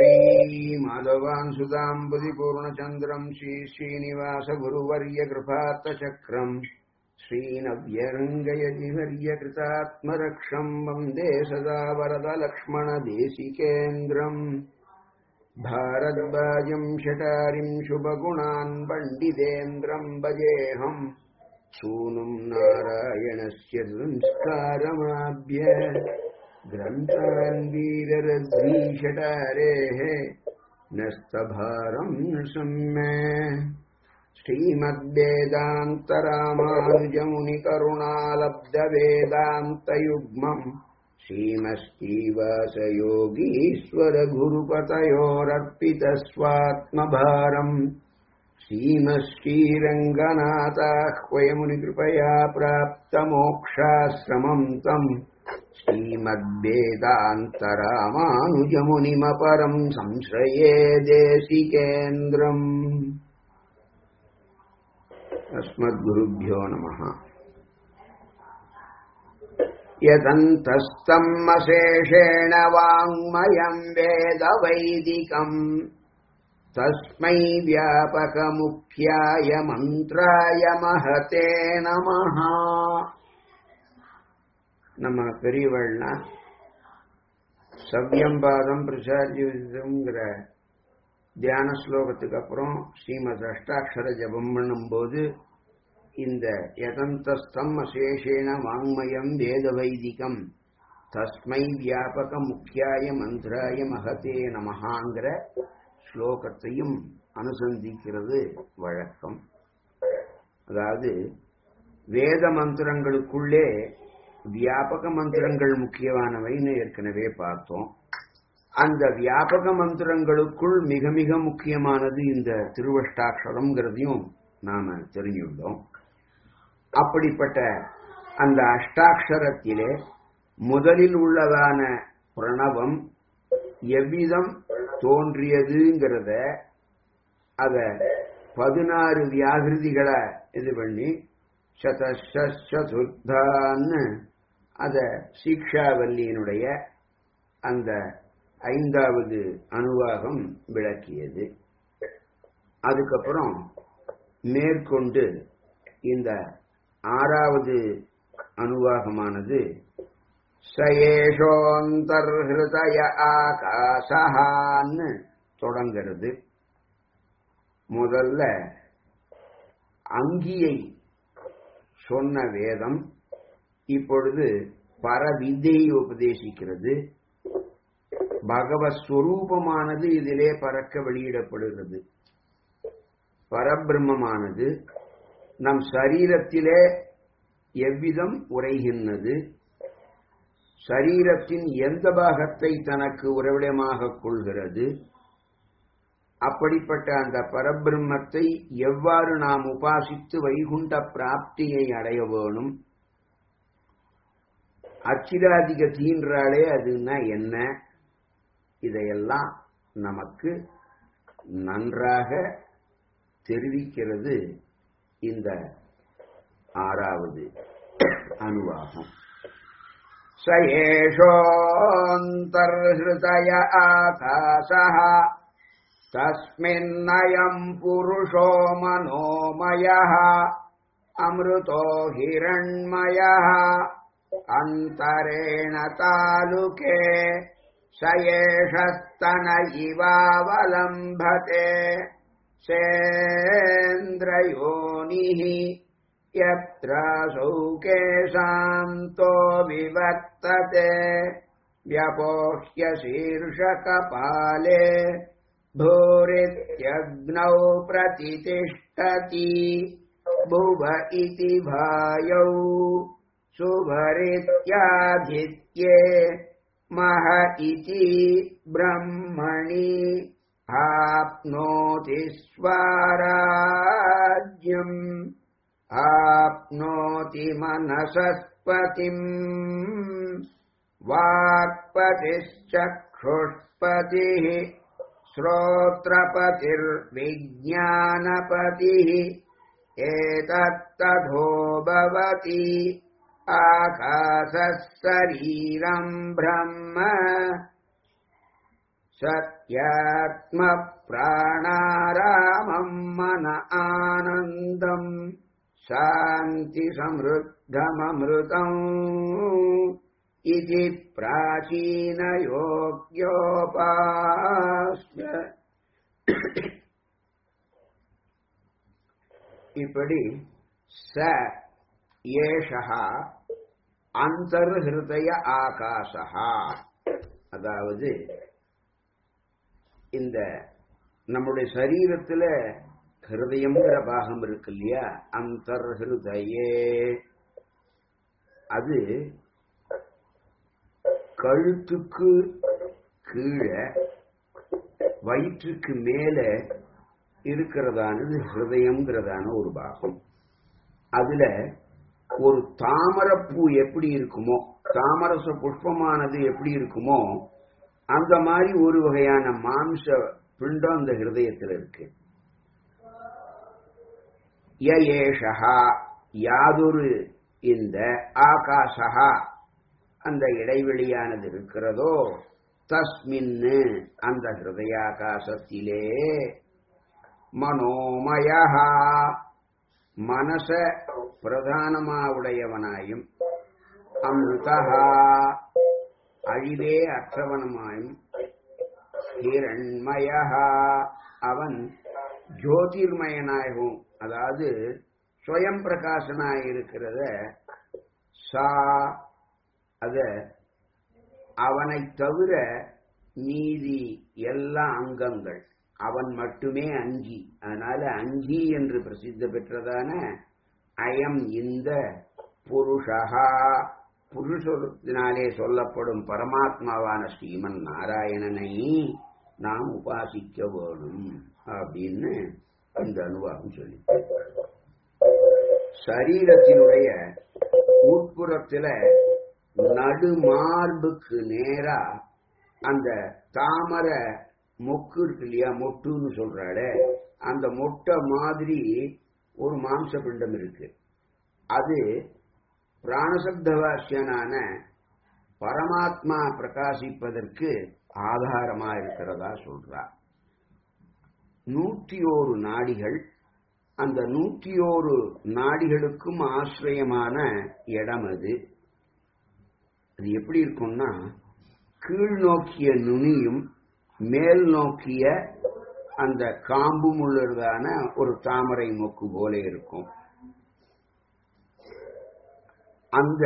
श्रीमाधवान् सुदाम्बुदिपूर्णचन्द्रम् श्रीश्रीनिवासगुरुवर्यकृपात्तचक्रम् श्रीनव्यरङ्गयजिवर्यकृतात्मरक्षम् वन्दे सदा वरदलक्ष्मणदेशिकेन्द्रम् भारद्वाजम् शटारिम् शुभगुणान् पण्डितेन्द्रम् भजेऽहम् सूनुम् नारायणस्य संस्कारमाभ्य ग्रन्थान् वीररद्वीषटारेः नस्तभारम् सम्मे श्रीमद्वेदान्तरामानुजमुनिकरुणालब्धवेदान्तयुग्मम् श्रीमस्तीवासयोगीश्वरगुरुपतयोरर्पितस्वात्मभारम् श्रीमश्रीरङ्गनाथाह्वयमुनिकृपया प्राप्तमोक्षाश्रमम् तम् श्रीमद्वेदान्तरामानुजमुनिमपरम् संश्रये देशिकेन्द्रम् अस्मद्गुरुभ्यो नमः यदन्तस्तम् अशेषेण वाङ्मयम् वेदवैदिकम् तस्मै व्यापकमुख्याय मन्त्राय महते நமஹ நம்ம பெரியவள்னா சவ்யம்பாதம் பிரசாரியுங்கிற தியான ஸ்லோகத்துக்கு அப்புறம் ஸ்ரீமத் அஷ்டாட்சர ஜபம் பண்ணும்போது இந்த யதந்தஸ்தம் அசேஷேன வாங்மயம் வேத வைதிகம் தஸ்மை வியாபக முக்கியாய மந்திராய மகதே நமஹாங்கிற ஸ்லோகத்தையும் அனுசந்திக்கிறது வழக்கம் அதாவது வேத மந்திரங்களுக்குள்ளே வியாபக மந்திரங்கள் முக்கியமானவைன்னு ஏற்கனவே பார்த்தோம் அந்த வியாபக மந்திரங்களுக்குள் மிக மிக முக்கியமானது இந்த திருவஷ்டாட்சரம்ங்கிறதையும் நாம தெரிஞ்சுள்ளோம் அப்படிப்பட்ட அந்த அஷ்டாட்சரத்திலே முதலில் உள்ளதான பிரணவம் எவ்விதம் தோன்றியதுங்கிறத அத பதினாறு வியாகிருதிகளை இது பண்ணி சதசுத்தான்னு அத சீக்ஷாவல்லியினுடைய அந்த ஐந்தாவது அணுவாகம் விளக்கியது அதுக்கப்புறம் மேற்கொண்டு இந்த ஆறாவது அணுவாகமானது சயேஷோந்தர்ஹய ஆகாசஹான்னு தொடங்கிறது முதல்ல அங்கியை சொன்ன வேதம் இப்பொழுது பரவித்தையை உபதேசிக்கிறது பகவத் ஸ்வரூபமானது இதிலே பறக்க வெளியிடப்படுகிறது பரபிரம்மமானது நம் சரீரத்திலே எவ்விதம் உரைகின்றது சரீரத்தின் எந்த பாகத்தை தனக்கு உறவிடமாக கொள்கிறது அப்படிப்பட்ட அந்த பரபிரம்மத்தை எவ்வாறு நாம் உபாசித்து வைகுண்ட பிராப்தியை அடைய வேணும் அச்சிராதிக தீன்றாலே அதுன்னா என்ன இதையெல்லாம் நமக்கு நன்றாக தெரிவிக்கிறது இந்த ஆறாவது அணுவாகும் சயேஷோந்தர்ஹய ஆகாசः तस्मिन्नयम् पुरुषो मनोमयः अमृतो हिरण्मयः अन्तरेण तालुके स एषस्तन इवावलम्भते सेन्द्रयोनिः यत्रासौ केशान्तो विवर्तते व्यपोह्य शीर्षकपाले भूरित्यग्नौ प्रतितिष्ठति भुव इति भायौ सुभरित्याधित्ये मह इति ब्रह्मणि आप्नोति स्वाराज्यम् आप्नोति मनसस्पतिम् वाक्पतिश्चक्षुष्पतिः श्रोत्रपतिर्विज्ञानपतिः एतत्तथो भवति आकाशः शरीरम् ब्रह्म சத்யாத்ம பிராணாராமம் மன ஆனந்தம் சாந்தி சமிருத்தமமிருதம் இது பிராச்சீன யோக்யோபாஸ்ய இப்படி ச ஏஷா அந்தர்ஹிருதய ஆகாசா அதாவது இந்த நம்முடைய சரீரத்துல ஹிருதயம்ங்கிற பாகம் இருக்கு இல்லையா அந்தர்ஹிருதயே அது கழுத்துக்கு கீழே வயிற்றுக்கு மேல இருக்கிறதானது ஹிருதயம்ங்கிறதான ஒரு பாகம் அதுல ஒரு தாமரப்பூ எப்படி இருக்குமோ தாமரச புஷ்பமானது எப்படி இருக்குமோ அந்த மாதிரி ஒரு வகையான மாம்ச பிண்டம் அந்த ஹிருதயத்தில் இருக்கு யேஷா யாதொரு இந்த ஆகாசா அந்த இடைவெளியானது இருக்கிறதோ தஸ்மின்னு அந்த ஹிருதயாகாசத்திலே மனோமயா மனச பிரதானமா உடையவனாயும் அமிர்தா அழிவே அற்றவனுமாயும் ஹிரண்மயா அவன் ஜோதிர்மயனாகவும் அதாவது ஸ்வயம் பிரகாசனாய் இருக்கிறத சா அத அவனை தவிர மீதி எல்லா அங்கங்கள் அவன் மட்டுமே அங்கி அதனால அங்கி என்று பிரசித்த பெற்றதான அயம் இந்த புருஷா புருஷத்தினாலே சொல்லப்படும் பரமாத்மாவான ஸ்ரீமன் நாராயணனை நாம் உபாசிக்க வேணும் அப்படின்னு இந்த அனுபவம் சொல்லி சரீரத்தினுடைய உட்புறத்துல நடுமார்புக்கு நேரா அந்த தாமரை மொக்கு இருக்கு இல்லையா மொட்டுன்னு சொல்றாளே அந்த மொட்டை மாதிரி ஒரு மாம்ச பிண்டம் இருக்கு அது பிராணசப்தவாசியனான பரமாத்மா பிரகாசிப்பதற்கு ஆதாரமா இருக்கிறதா சொல்றா நூற்றி ஓரு நாடிகள் அந்த நூற்றி ஓரு நாடிகளுக்கும் ஆசிரியமான இடம் அது அது எப்படி இருக்கும்னா கீழ் நோக்கிய நுனியும் மேல் நோக்கிய அந்த காம்பும் உள்ளதான ஒரு தாமரை மொக்கு போல இருக்கும் அந்த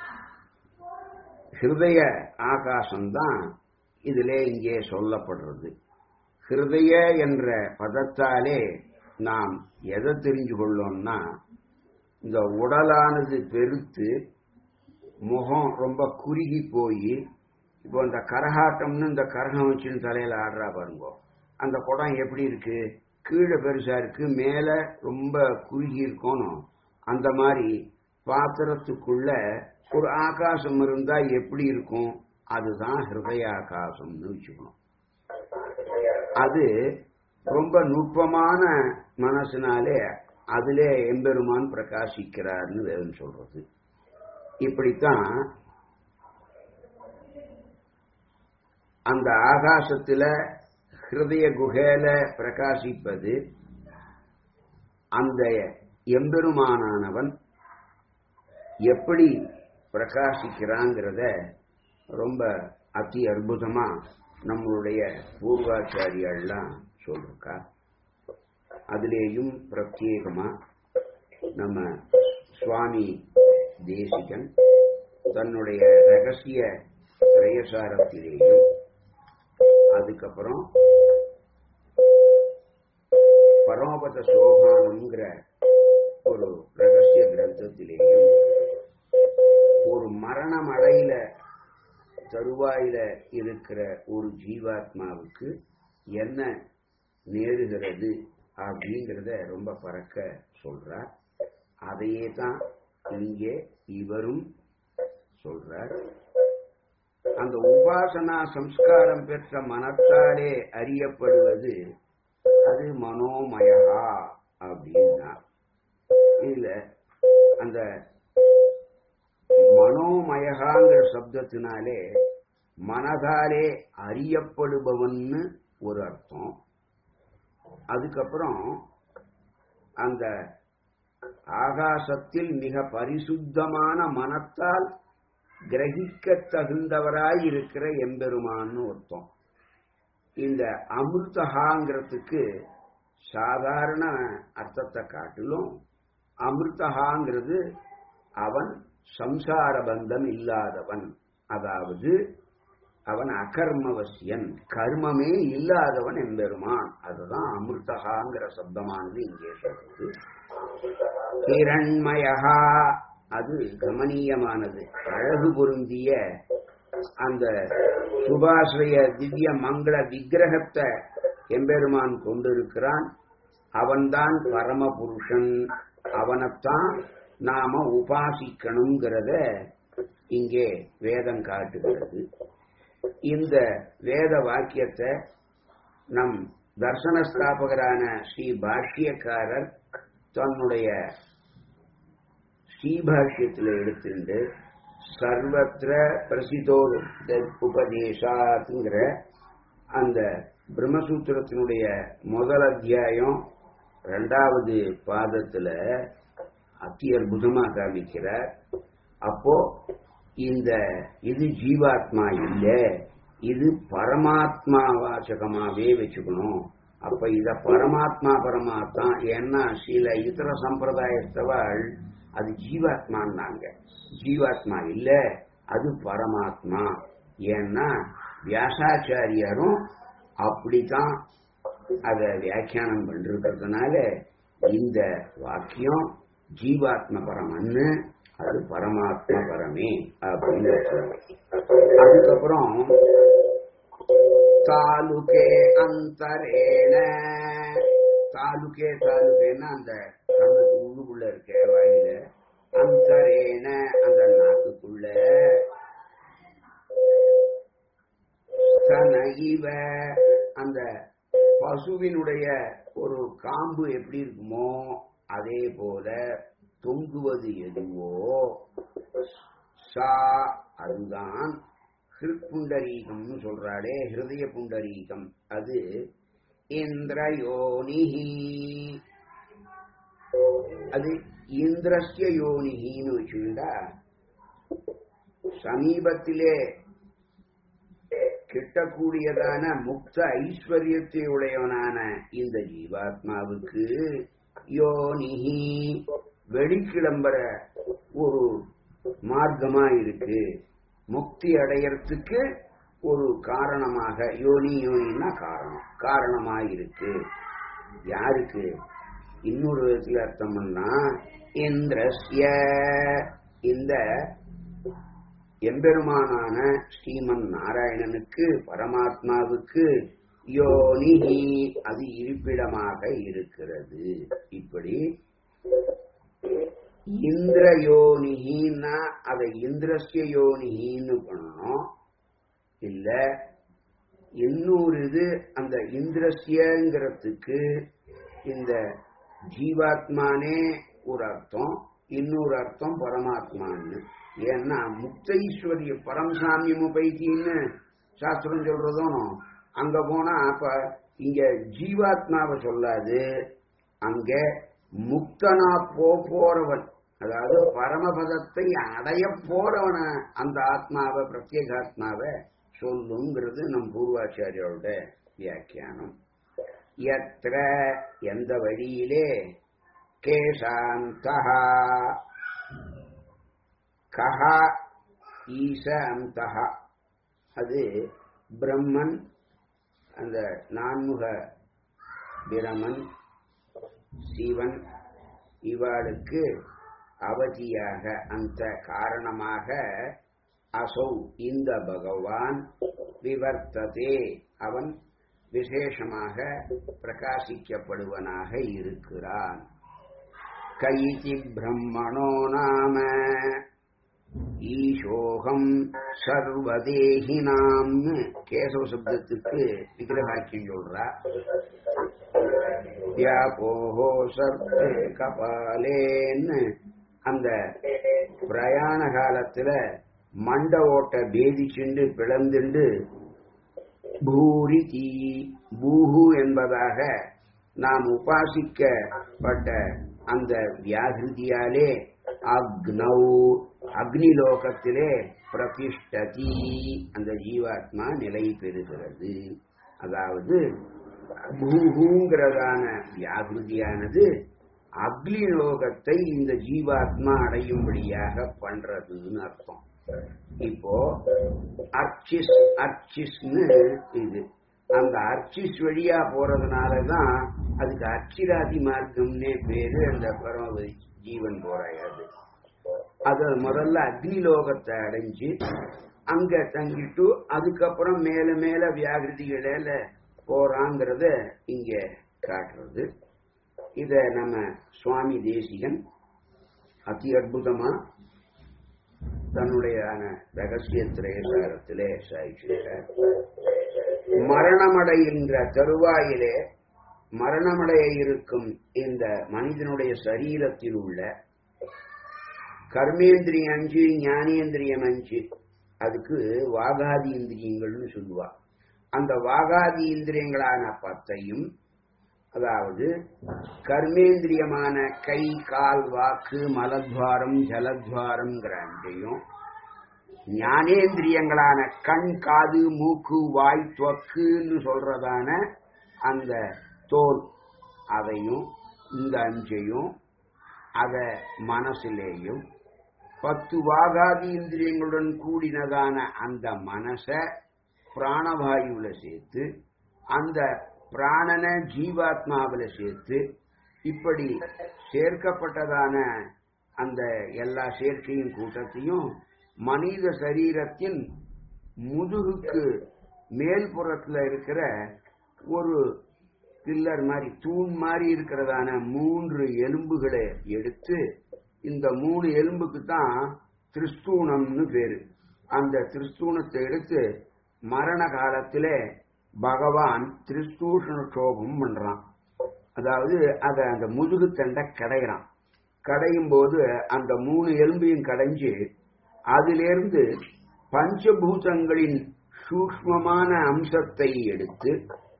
ஹிருதய ஆகாசம்தான் இதிலே இங்கே சொல்லப்படுறது ஹிருதய என்ற பதத்தாலே நாம் எதை தெரிஞ்சு கொள்ளோம்னா இந்த உடலானது பெருத்து முகம் ரொம்ப குறுகி போய் இப்போ இந்த கரகாட்டம்னு இந்த கரகம் வச்சுன்னு தலையில ஆடுறா பாருங்க அந்த குடம் எப்படி இருக்கு கீழே பெருசா இருக்கு மேல ரொம்ப குறுகி இருக்கணும் அந்த மாதிரி பாத்திரத்துக்குள்ள ஒரு ஆகாசம் இருந்தா எப்படி இருக்கும் அதுதான் ஹிருதய ஆகாசம்னு வச்சுக்கணும் அது ரொம்ப நுட்பமான மனசினாலே அதிலே எம்பெருமான் பிரகாசிக்கிறார்னு வேதம் சொல்றது இப்படித்தான் அந்த ஆகாசத்துல ஹிருதய குகையில பிரகாசிப்பது அந்த எம்பெருமானானவன் எப்படி பிரகாசிக்கிறாங்கிறத ரொம்ப அதி அற்புதமா நம்மளுடைய பூர்வாச்சாரியெல்லாம் சொல்லிருக்கா அதிலேயும் பிரத்யேகமா நம்ம சுவாமி தேசிகன் தன்னுடைய ரகசிய திரையசாரத்திலேயும் அதுக்கப்புறம் பரமபத சோகானம்ங்கிற ஒரு ரகசிய கிரந்தத்திலேயும் ஒரு மரணம் அடையில தருவாயில இருக்கிற ஒரு ஜீவாத்மாவுக்கு என்ன நேருகிறது அப்படிங்கிறத ரொம்ப பறக்க சொல்றார் அதையே தான் இங்கே இவரும் சொல்றார் அந்த உபாசனா சம்ஸ்காரம் பெற்ற மனத்தாலே அறியப்படுவது அது மனோமயா அப்படின்னா இதுல அந்த மனோமயகாங்கிற சப்தத்தினாலே மனதாலே அறியப்படுபவன்னு ஒரு அர்த்தம் அதுக்கப்புறம் அந்த ஆகாசத்தில் மிக பரிசுத்தமான மனத்தால் கிரகிக்க தகுந்தவராய் இருக்கிற எம்பெருமான்னு அர்த்தம் இந்த அமிர்தகாங்கிறதுக்கு சாதாரண அர்த்தத்தை காட்டிலும் அமிர்தகாங்கிறது அவன் சம்சார பந்தம் இல்லாதவன் அதாவது அவன் அகர்மவசியன் கர்மமே இல்லாதவன் எம்பெருமான் அதுதான் அமிர்தகாங்கிற சப்தமானது இங்கே சொல்றது ஹிரண்மயகா அது கமனீயமானது அழகு பொருந்திய அந்த சுபாஸ்ரய திவ்ய மங்கள விக்கிரகத்தை எம்பெருமான் கொண்டிருக்கிறான் அவன்தான் பரமபுருஷன் அவனைத்தான் நாம உபாசிக்கணுங்கிறத இங்கே வேதம் காட்டுகிறது இந்த வேத வாக்கியத்தை நம் தர்சன ஸ்தாபகரான ஸ்ரீ பாஷ்யக்காரர் தன்னுடைய ஸ்ரீபாஷ்யத்தில் எடுத்துண்டு சர்வத்திர பிரசிதோ உபதேசாத்துங்கிற அந்த பிரம்மசூத்திரத்தினுடைய முதல் அத்தியாயம் ரெண்டாவது பாதத்துல அத்தி அற்புதமா காமிக்கிறார் அப்போ இந்த இது ஜீவாத்மா இல்ல இது பரமாத்மா வாசகமாவே வச்சுக்கணும் அப்ப இத பரமாத்மா பரமாத்மா ஏன்னா சில இதர சம்பிரதாயத்தவள் அது ஜீவாத்மான்னாங்க ஜீவாத்மா இல்ல அது பரமாத்மா ஏன்னா வியாசாச்சாரியாரும் அப்படித்தான் அத வியாக்கியானம் பண்ணிருக்கிறதுனால இந்த வாக்கியம் ஜீவாத்ம பரமன்னு அது பரமாத்ம பரமே அப்படின்னு அதுக்கப்புறம் தாலுகே அந்தரேன தாலுகே தாலுகேன்னா அந்த கண்ணுக்கு உள்ளுக்குள்ள இருக்க வாயில அந்தரேன அந்த நாக்குக்குள்ள இவ அந்த பசுவினுடைய ஒரு காம்பு எப்படி இருக்குமோ அதே போல தொங்குவது எதுவோ சா அதுதான் ஹிருப்புண்டரீகம்னு சொல்றாளே ஹிருதய புண்டரீகம் அது இந்திரயோனிஹி அது இந்திரஸ்ய யோனிகின்னு வச்சுண்டா சமீபத்திலே கிட்டக்கூடியதான முக்த ஐஸ்வர்யத்தை உடையவனான இந்த ஜீவாத்மாவுக்கு யோனிஹி வெளிக்கிளம்புற ஒரு மார்க்கமா இருக்கு முக்தி அடையறதுக்கு ஒரு காரணமாக யோனி யோனின்னா காரணம் காரணமா இருக்கு யாருக்கு இன்னொரு விதத்துல அர்த்தம் பண்ணா இந்திரஸ்ய இந்த எம்பெருமானான ஸ்ரீமன் நாராயணனுக்கு பரமாத்மாவுக்கு யோனிஹி அது இருப்பிடமாக இருக்கிறது இப்படி இந்திர யோனிஹின்னா அதை இந்திரஸ்ய யோனிஹின்னு பண்ணணும் இல்ல இன்னொரு இது அந்த இந்திரஸ்யங்கிறதுக்கு இந்த ஜீவாத்மானே ஒரு அர்த்தம் இன்னொரு அர்த்தம் பரமாத்மான்னு ஏன்னா முக்தைஸ்வரிய பரமசாமியம் பைத்தின்னு சாஸ்திரம் சொல்றதும் அங்க போனா அப்ப இங்க ஜீவாத்மாவை சொல்லாது அங்க முக்தனா போ போறவன் அதாவது பரமபதத்தை அடைய போறவன அந்த ஆத்மாவை பிரத்யேகாத்மாவை சொல்லுங்கிறது நம் பூர்வாச்சாரியோட வியாக்கியானம் எத்திர எந்த வழியிலே கேசாந்தா கஹா ஈச அந்தஹா அது பிரம்மன் அந்த நான்முக பிரமன் சிவன் இவாளுக்கு அவதியாக அந்த காரணமாக அசௌ இந்த பகவான் விவர்த்ததே அவன் விசேஷமாக பிரகாசிக்கப்படுவனாக இருக்கிறான் கைதி பிரம்மணோ நாம ஈசோகம் சர்வதேகினாம்னு கேசவ சப்தத்துக்கு விக்கிரகாக்கியம் சொல்றா வியாபோஹோ சர்வே கபாலேன்னு அந்த பிரயாண காலத்துல மண்ட ஓட்ட பேதிச்சுண்டு பிளந்துண்டு பூரி தீ பூஹு என்பதாக நாம் உபாசிக்கப்பட்ட அந்த வியாகிருதியாலே அக்னௌ அக்னிலோகத்திலே பிரதிஷ்டதி அந்த ஜீவாத்மா நிலை பெறுகிறது அதாவது பூஹுங்கிறதான வியாகிருதியானது அக்னி லோகத்தை இந்த ஜீவாத்மா அடையும்படியாக பண்றதுன்னு அர்த்தம் இப்போ அர்ச்சிஸ் அர்ச்சிஸ்னு இது அந்த அர்ச்சிஸ் வழியா போறதுனாலதான் அதுக்கு அர்ச்சிராதி மார்க்கம்னே பேரு அந்த பரமபதி ஜீவன் போறாயாது அது முதல்ல அக்னி லோகத்தை அடைஞ்சு அங்க தங்கிட்டு அதுக்கப்புறம் மேல மேல வியாகிருதிகளில போறாங்கிறத இங்க காட்டுறது இத நம்ம சுவாமி தேசிகன் அதி அற்புதமா தன்னுடைய ரகசிய திரையசாரத்திலே சாய்ச்சிருக்கார் மரணமடைகின்ற தருவாயிலே மரணமடைய இருக்கும் இந்த மனிதனுடைய சரீரத்தில் உள்ள கர்மேந்திரியம் அஞ்சு ஞானேந்திரியம் அஞ்சு அதுக்கு வாகாதி இந்திரியங்கள்னு சொல்லுவா அந்த வாகாதி இந்திரியங்களான பத்தையும் அதாவது கர்மேந்திரியமான கை கால் வாக்கு மலத்வாரம் ஜலத்வாரம்ங்கிற அஞ்சையும் ஞானேந்திரியங்களான கண் காது மூக்கு வாய் தொக்குன்னு சொல்றதான அந்த தோல் அதையும் இந்த அஞ்சையும் அத மனசிலேயும் பத்து வாகாதி இந்திரியங்களுடன் கூடினதான அந்த மனச பிராணவாயுல சேர்த்து அந்த பிராணன ஜீவாத்மாவில சேர்த்து இப்படி சேர்க்கப்பட்டதான அந்த எல்லா சேர்க்கையின் கூட்டத்தையும் மனித சரீரத்தின் முதுகுக்கு மேல்புறத்துல இருக்கிற ஒரு பில்லர் மாதிரி தூண் மாதிரி இருக்கிறதான மூன்று எலும்புகளை எடுத்து இந்த மூணு எலும்புக்கு தான் திருஸ்தூணம்னு பேரு அந்த திருஸ்தூணத்தை எடுத்து மரண காலத்திலே பகவான் திருஸ்தூஷண சோபம் பண்றான் அதாவது அத அந்த முதுகு தண்டை கடையிறான் கடையும் போது அந்த மூணு எலும்பையும் கடைஞ்சு அதிலிருந்து பஞ்சபூதங்களின் சூக்மமான அம்சத்தை எடுத்து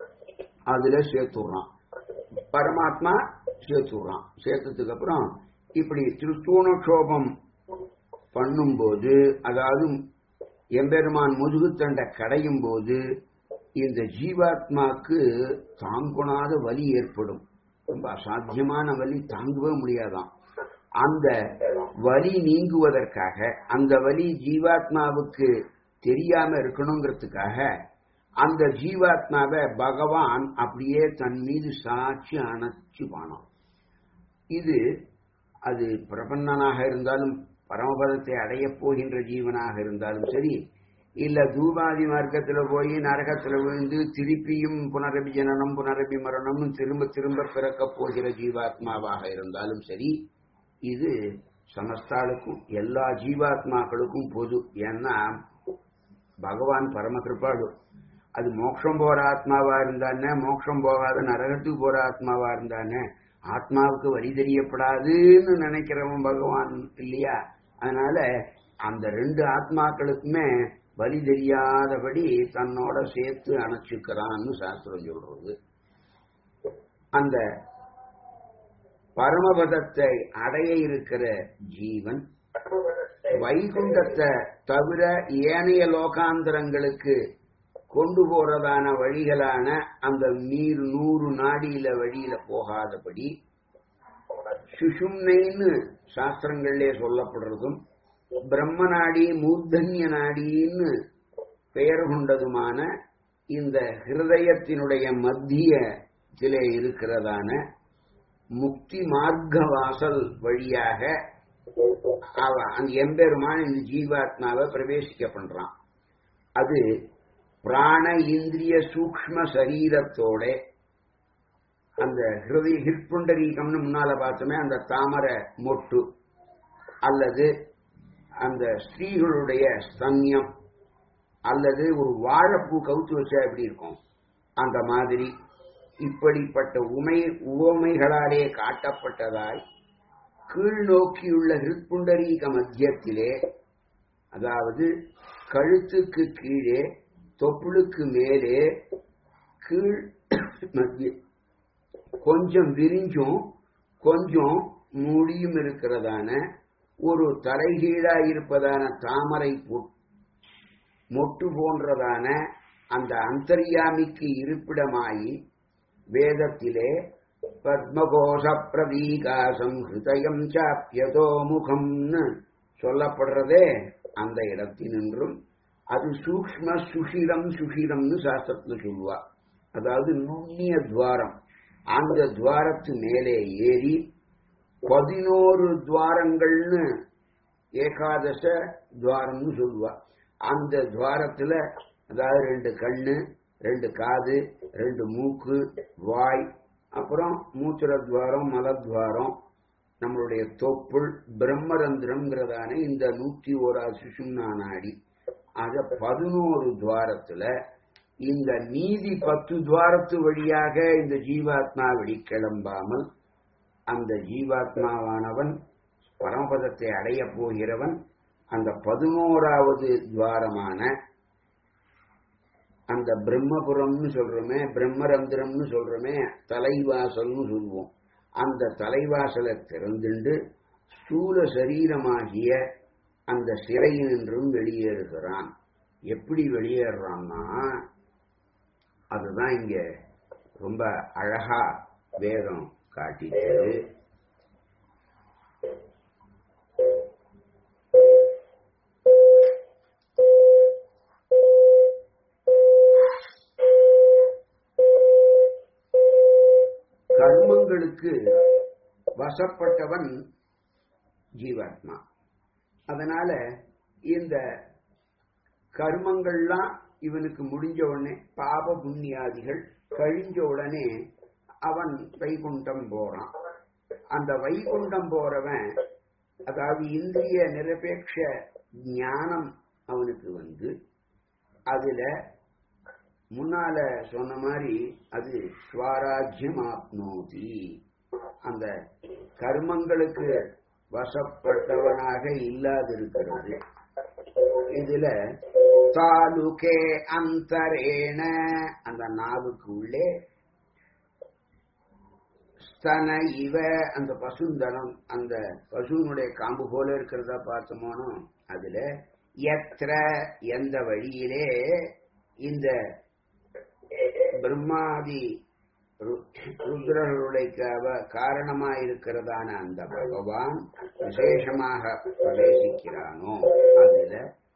அதுல சேர்த்துடுறான் பரமாத்மா சேர்த்துடுறான் சேர்த்ததுக்கு அப்புறம் இப்படி திருஸ்தூணோபம் பண்ணும்போது அதாவது எம்பெருமான் முதுகுத்தண்டை கடையும் போது இந்த ஜீவாத்மாக்கு தாங்குணாத வலி ஏற்படும் ரொம்ப அசாத்தியமான வலி தாங்கவே முடியாதாம் அந்த வலி நீங்குவதற்காக அந்த வலி ஜீவாத்மாவுக்கு தெரியாம இருக்கணுங்கிறதுக்காக அந்த ஜீவாத்மாவை பகவான் அப்படியே தன் மீது சாட்சி அணைச்சு பானான் இது அது பிரபன்னனாக இருந்தாலும் பரமபதத்தை அடையப் போகின்ற ஜீவனாக இருந்தாலும் சரி இல்ல தூபாதி மார்க்கத்துல போய் நரகத்துல விழுந்து திருப்பியும் புனரபி ஜனனம் புனரபி மரணம் திரும்ப திரும்ப பிறக்கப் போகிற ஜீவாத்மாவாக இருந்தாலும் சரி இது சமஸ்தாளுக்கும் எல்லா ஜீவாத்மாக்களுக்கும் பொது ஏன்னா பகவான் பரம கிருப்பாடு அது மோட்சம் போற ஆத்மாவா இருந்தானே மோட்சம் போகாத நரகத்துக்கு போற ஆத்மாவா இருந்தானே ஆத்மாவுக்கு வழி தெரியப்படாதுன்னு நினைக்கிறவன் பகவான் இல்லையா அதனால அந்த ரெண்டு ஆத்மாக்களுக்குமே வழி தெரியாதபடி தன்னோட சேர்த்து அணைச்சுக்கிறான்னு சாஸ்திரம் சொல்றது அந்த பரமபதத்தை அடைய இருக்கிற ஜீவன் வைகுண்டத்தை தவிர ஏனைய லோகாந்திரங்களுக்கு கொண்டு போறதான வழிகளான அந்த நீர் நூறு நாடியில வழியில போகாதபடி சுஷும்னைன்னு சாஸ்திரங்களிலே சொல்லப்படுறதும் பிரம்ம நாடி மூர்தன்ய நாடின்னு பெயர் கொண்டதுமான இந்த ஹிருதயத்தினுடைய மத்தியத்திலே இருக்கிறதான முக்தி மார்க்க வாசல் வழியாக அவ அந்த எம்பெருமான் இந்த ஜீவாத்மாவை பிரவேசிக்க பண்றான் அது பிராண இந்திரிய சூக்ம சரீரத்தோட அந்த ஹிருதய ஹிற்புண்டரீகம்னு முன்னால பார்த்தோமே அந்த தாமரை மொட்டு அல்லது அந்த ஸ்திரீகளுடைய ஸ்தன்யம் அல்லது ஒரு வாழைப்பூ கவுத்து வச்சா எப்படி இருக்கும் அந்த மாதிரி இப்படிப்பட்ட உமை உவமைகளாலே காட்டப்பட்டதாய் கீழ் நோக்கியுள்ள ஹிருப்புண்டரீக மத்தியத்திலே அதாவது கழுத்துக்கு கீழே தொப்புளுக்கு மேலே கீழ் மத்திய கொஞ்சம் விரிஞ்சும் கொஞ்சம் மூடியும் இருக்கிறதான ஒரு தலைகீழா இருப்பதான தாமரை பொ- மொட்டு போன்றதான அந்த அந்தர்யாமிக்கு இருப்பிடமாயி வேதத்திலே பத்மகோஷ பிரதீகாசம் ஹிருதயம் சாப்பியதோ முகம்னு சொல்லப்படுறதே அந்த இடத்தினின்றும் அது சூக்ஷ்ம சுஷிரம் சுஷிரம்னு சாஸ்திரத்துல சொல்லுவா அதாவது நுண்ணிய துவாரம் அந்த துவாரத்து மேலே ஏறி பதினோரு துவாரங்கள்னு ஏகாதச துவாரம்னு சொல்லுவா அந்த துவாரத்துல அதாவது ரெண்டு கண்ணு ரெண்டு காது ரெண்டு மூக்கு வாய் அப்புறம் மூத்திர துவாரம் மலத்வாரம் நம்மளுடைய தொப்புள் பிரம்மரந்திரம்ங்கிறதான இந்த நூற்றி ஓராது சுஷும்னா நாடி அத பதினோரு துவாரத்துல இந்த மீதி பத்து துவாரத்து வழியாக இந்த ஜீவாத்மா வெளிக்கிளம்பாமல் அந்த ஜீவாத்மாவானவன் பரமபதத்தை அடையப் போகிறவன் அந்த பதினோராவது துவாரமான அந்த பிரம்மபுரம்னு சொல்றோமே பிரம்மரந்திரம்னு சொல்றோமே தலைவாசல்னு சொல்லுவோம் அந்த தலைவாசலை திறந்துண்டு ஸ்தூல சரீரமாகிய அந்த சிறையினின்றும் வெளியேறுகிறான் எப்படி வெளியேறான்னா அதுதான் இங்க ரொம்ப அழகா வேதம் காட்டிட்டது கர்மங்களுக்கு வசப்பட்டவன் ஜீவாத்மா அதனால இந்த கர்மங்கள்லாம் இவனுக்கு முடிஞ்ச உடனே பாப புண்ணியாதிகள் கழிஞ்ச உடனே அவன் வைகுண்டம் போறான் அந்த வைகுண்டம் போறவன் அதாவது இந்திரிய நிரபேட்ச ஞானம் அவனுக்கு வந்து அதுல முன்னால சொன்ன மாதிரி அது ஸ்வராஜ்யம் ஆப்னோதி அந்த கர்மங்களுக்கு வசப்பட்டவனாக இல்லாதிருக்கிறது இதுல தாலுகே அந்தரேன அந்த நாவுக்கு உள்ளே ஸ்தன இவ அந்த பசுந்தனம் அந்த பசுனுடைய காம்பு போல இருக்கிறதா பார்த்தோமோனோ அதுல எத்திர எந்த வழியிலே இந்த பிரம்மாதி ரு- ருத்ரர்களுடைய அவ- காரணமா இருக்கிறதான அந்த பகவான் விசேஷமாக பிரவேசிக்கிறானோ அதுல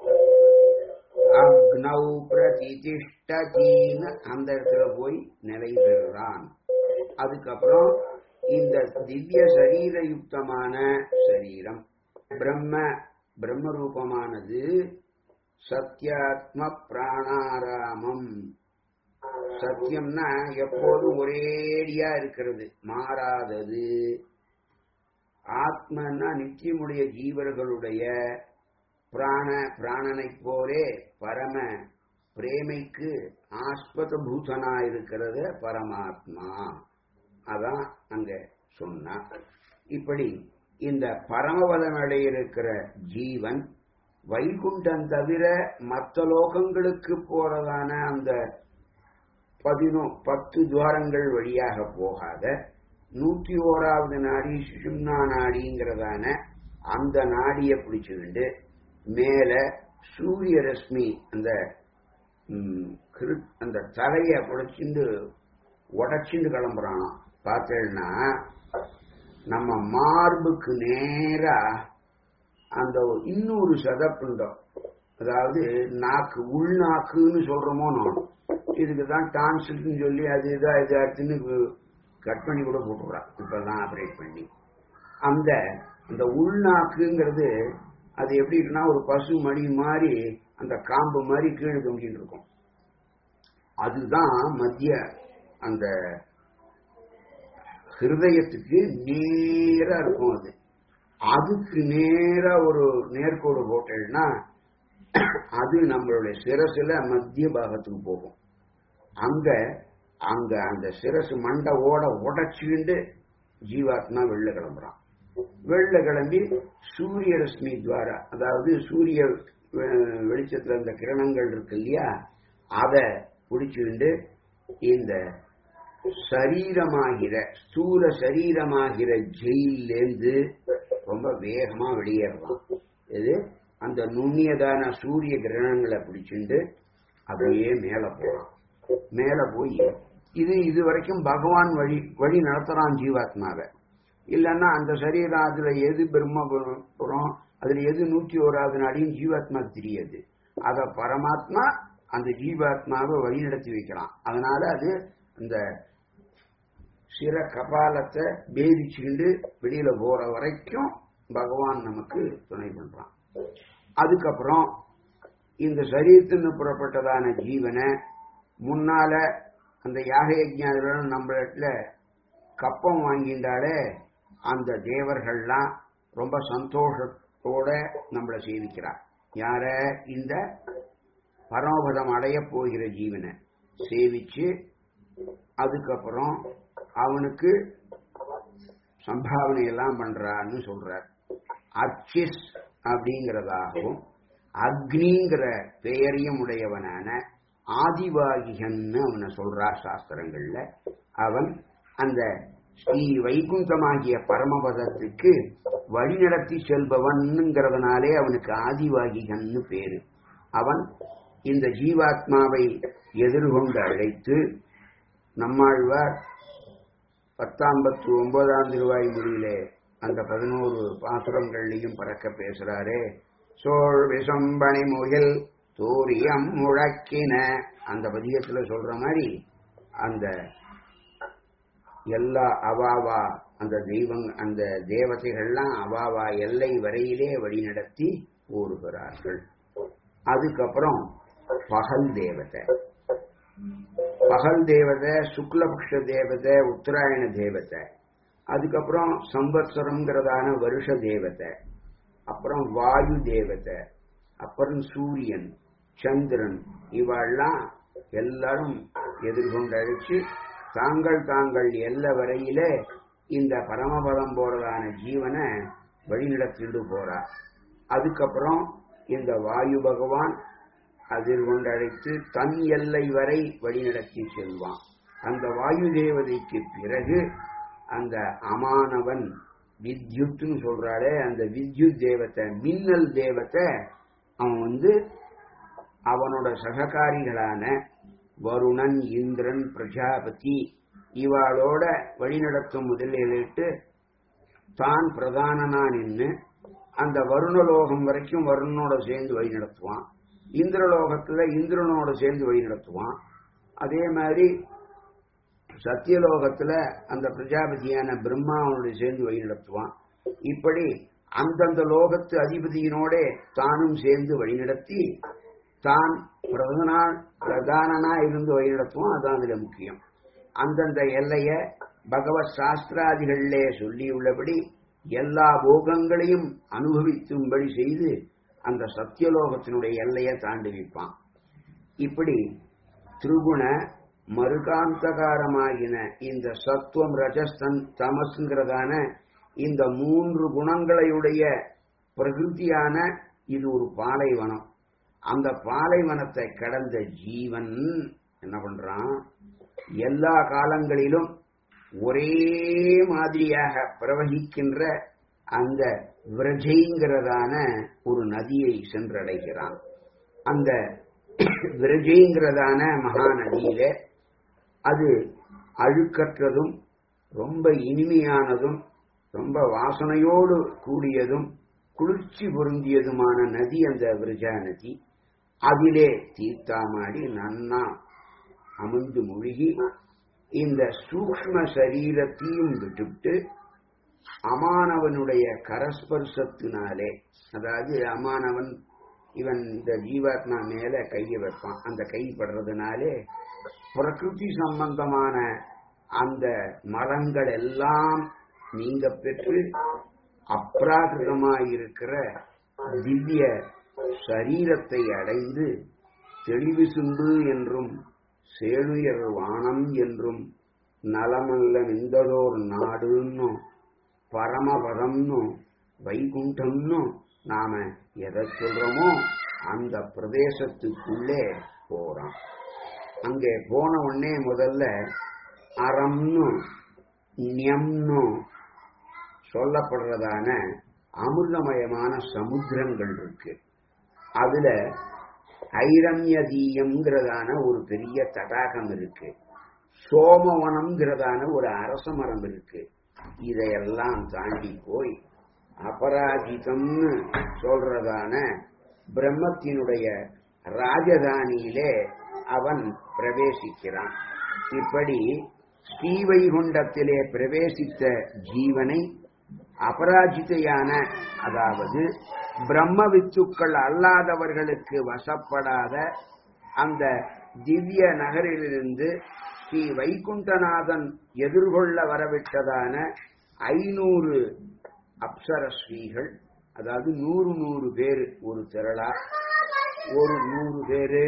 அக்னௌ பிரதிஷ்டதீன அந்த இடத்துல போய் நிலை பெறுறான் அதுக்கப்புறம் இந்த திவ்ய சரீர யுக்தமான சரீரம் பிரம்ம பிரம்ம ரூபமானது சத்யாத்ம பிராணாராமம் சத்தியம்னா எப்போதும் ஒரேடியா இருக்கிறது மாறாதது ஆத்மன்னா நித்தியமுடைய ஜீவர்களுடைய பிராண பிராணனை போலே பரம பிரேமைக்கு ஆஸ்பத பூதனா இருக்கிறது பரமாத்மா அதான் அங்க சொன்னா இப்படி இந்த பரமபதம் அடையிருக்கிற ஜீவன் வைகுண்டம் தவிர மற்ற லோகங்களுக்கு போறதான அந்த பதினோ பத்து துவாரங்கள் வழியாக போகாத நூற்றி ஓராவது நாடி சுஷும்னா நாடிங்கிறதான அந்த நாடியை பிடிச்சுக்கிண்டு மேல சூரிய ரஷ்மி அந்த ம், கிரு- அந்த தலைய புடைச்சிண்டு உடைச்சிண்டு கிளம்புறானாம் பார்த்தேன்னா நம்ம மார்புக்கு நேரா அந்த இன்னொரு சதப்பிண்டம் அதாவது நாக்கு உள்நாக்குன்னு சொல்றோமோ நான் இதுக்கு தான் டான்சில்னு சொல்லி அது இதா இது அடுத்துன்னு கட் பண்ணி கூட போட்டுடுறான் இப்பெல்லாம் ஆப்ரேட் பண்ணி அந்த அந்த உள்நாக்குங்கிறது அது எப்படி இருக்குன்னா ஒரு பசு மணி மாதிரி அந்த காம்பு மாதிரி கீழே தொங்கிட்டு இருக்கும் அதுதான் மத்திய அந்த ஹிருதயத்துக்கு நேரா இருக்கும் அது அதுக்கு நேரா ஒரு நேர்கோடு போட்டேன்னா அது நம்மளுடைய சிரசுல மத்திய பாகத்துக்கு போகும் அங்க அங்க அந்த சிரசு மண்டை ஓட உடைச்சுக்கிண்டு ஜீவாத்மா வெளில கிளம்புறான் வெளில கிளம்பி சூரிய ரஷ்மி துவாரா அதாவது சூரிய வெ- வெளிச்சத்துல இந்த கிரணங்கள் இருக்கு இல்லையா அத பிடிச்சுண்டு இந்த சரீரமாகிற ஸ்தூல சரீரமாகிற ஜெயிலேருந்து ரொம்ப வேகமா வெளியேறலாம் இது அந்த நுண்ணியதான சூரிய கிரகணங்களை பிடிச்சுண்டு அப்படியே மேல போலாம் மேல போய் இது இது வரைக்கும் பகவான் வழி வழி நடத்துறான் ஜீவாத்மாவை இல்லைன்னா அந்த சரீரம் அதுல எது பிரம்மபுரம் அதுல எது நூத்தி ஓராவது நாடியும் ஜீவாத்மாக்கு தெரியாது அத பரமாத்மா அந்த ஜீவாத்மாவை வழி நடத்தி வைக்கலாம் அதனால அது அந்த சிர கபாலத்தை பேதிச்சுக்கிண்டு வெளியில போற வரைக்கும் பகவான் நமக்கு துணை பண்றான் அதுக்கப்புறம் இந்த சரீரத்தின் புறப்பட்டதான ஜீவனை முன்னால அந்த யாக யஜ்ஞாதிகளும் நம்மள கப்பம் வாங்கிண்டாலே அந்த தேவர்கள்லாம் ரொம்ப சந்தோஷத்தோட நம்மளை சேவிக்கிறார் யார இந்த பரமபதம் அடைய போகிற ஜீவனை சேவிச்சு அதுக்கப்புறம் அவனுக்கு சம்பாவனை எல்லாம் பண்றான்னு சொல்றார் அர்ச்சிஸ் அப்படிங்கிறதாகவும் அக்னிங்கிற பெயரையும் உடையவனான ஆதிவாகிகன்னு அவனை சொல்றார் சாஸ்திரங்கள்ல அவன் அந்த ஸ்ரீ வைகுந்தமாகிய பரமபதத்துக்கு வழிநடத்தி செல்பவன்ங்கிறதுனாலே அவனுக்கு ஆதிவாகிகன்னு பேரு அவன் இந்த ஜீவாத்மாவை எதிர்கொண்டு அழைத்து நம்மாழ்வார் பத்தாம்பத்து ஒன்பதாம் திருவாய் மொழியிலே அந்த பதினோரு பாசுரங்கள்லையும் பறக்க பேசுறாரே சோழ் விசம்பனை முகில் தூரியம் முழக்கின அந்த பதியத்துல சொல்ற மாதிரி அந்த எல்லா அவாவா அந்த தெய்வங் அந்த தேவதைகள்லாம் அவாவா எல்லை வரையிலே வழிநடத்தி கூறுகிறார்கள் அதுக்கப்புறம் பகல் தேவதை பகல் தேவதை சுக்லபக்ஷ தேவதை உத்தராயண தேவதை அதுக்கப்புறம் சம்பத்சரம்ங்கிறதான வருஷ தேவதை அப்புறம் வாயு தேவதை அப்புறம் சூரியன் சந்திரன் இவெல்லாம் எல்லாரும் எதிர்கொண்டு அழைச்சு தாங்கள் தாங்கள் எல்ல வரையிலே இந்த பரமபதம் போறதான ஜீவனை வழிநடத்திட்டு போறார் அதுக்கப்புறம் இந்த வாயு பகவான் அதிர்கொண்டு அழைத்து தன் எல்லை வரை வழிநடத்தி செல்வான் அந்த வாயு தேவதைக்கு பிறகு அந்த அமானவன் வித்யுத்னு சொல்றாளே அந்த வித்யுத் தேவத்தை மின்னல் தேவத்தை அவன் வந்து அவனோட சககாரிகளான வருணன் இந்திரன் பிரஜாபதி இவாளோட வழிநடத்தும் முதலிலிட்டு தான் பிரதானனா நின்று அந்த வருணலோகம் வரைக்கும் வருணனோட சேர்ந்து வழி நடத்துவான் இந்திரலோகத்துல இந்திரனோட சேர்ந்து வழி நடத்துவான் அதே மாதிரி சத்தியலோகத்துல அந்த பிரஜாபதியான பிரம்மாவனோட சேர்ந்து வழி நடத்துவான் இப்படி அந்தந்த லோகத்து அதிபதியினோட தானும் சேர்ந்து வழிநடத்தி தான் பிரதனா பிரதானனா இருந்து வழிநடத்துவான் அதான் அதுல முக்கியம் அந்தந்த எல்லைய பகவத் சாஸ்திராதிகளிலே சொல்லியுள்ளபடி எல்லா போகங்களையும் அனுபவிக்கும்படி செய்து அந்த சத்தியலோகத்தினுடைய எல்லையை தாண்டி வைப்பான் இப்படி திரிகுண மறுகாந்தகாரமாகின இந்த சத்துவம் ரஜஸ்தன் தமசுங்கிறதான இந்த மூன்று குணங்களையுடைய பிரகிருதியான இது ஒரு பாலைவனம் அந்த பாலைவனத்தை கடந்த ஜீவன் என்ன பண்றான் எல்லா காலங்களிலும் ஒரே மாதிரியாக பிரவகிக்கின்ற அந்த விரஜைங்கிறதான ஒரு நதியை சென்றடைகிறான் அந்த விரஜைங்கிறதான மகா நதியில அது அழுக்கற்றதும் ரொம்ப இனிமையானதும் ரொம்ப வாசனையோடு கூடியதும் குளிர்ச்சி பொருந்தியதுமான நதி அந்த விரஜா நதி அதிலே தீர்த்தாமாடி நன்னா அமர்ந்து மூழ்கி இந்த சூக்ம சரீரத்தையும் விட்டுவிட்டு அமானவனுடைய கரஸ்பர்சத்தினாலே அதாவது அமானவன் இவன் இந்த ஜீவாத்மா மேல கையை வைப்பான் அந்த கை படுறதுனாலே பிரகிருதி சம்பந்தமான அந்த மரங்கள் எல்லாம் நீங்க பெற்று அப்ராகிருதமாயிருக்கிற திவ்ய சரீரத்தை அடைந்து தெளிவு சுண்டு என்றும் சேணுயர் வானம் என்றும் நலமல்ல நின்றதோர் நாடுன்னு பரமபதம்னு வைகுண்டம்னு நாம எதை சொல்றோமோ அந்த பிரதேசத்துக்குள்ளே போறான் அங்கே போன உடனே முதல்ல அறம்னு ஞம்னு சொல்லப்படுறதான அமிர்தமயமான சமுத்திரங்கள் இருக்கு அதுல ஐரம்யதீயம்ங்கிறதான ஒரு பெரிய தடாகம் இருக்கு சோமவனம்ங்கிறதான ஒரு அரச மரம் இருக்கு இதையெல்லாம் தாண்டி போய் அபராஜிதம்னு சொல்றதான பிரம்மத்தினுடைய ராஜதானியிலே அவன் பிரவேசிக்கிறான் இப்படி ஸ்ரீவைகுண்டத்திலே பிரவேசித்த ஜீவனை அபராஜிதையான அதாவது பிரம்ம வித்துக்கள் அல்லாதவர்களுக்கு வசப்படாத அந்த திவ்ய நகரிலிருந்து ஸ்ரீ வைகுண்டநாதன் எதிர்கொள்ள வரவிட்டதான ஐநூறு அப்சரஸ்ரீகள் அதாவது நூறு நூறு பேர் ஒரு திரளா ஒரு நூறு பேரு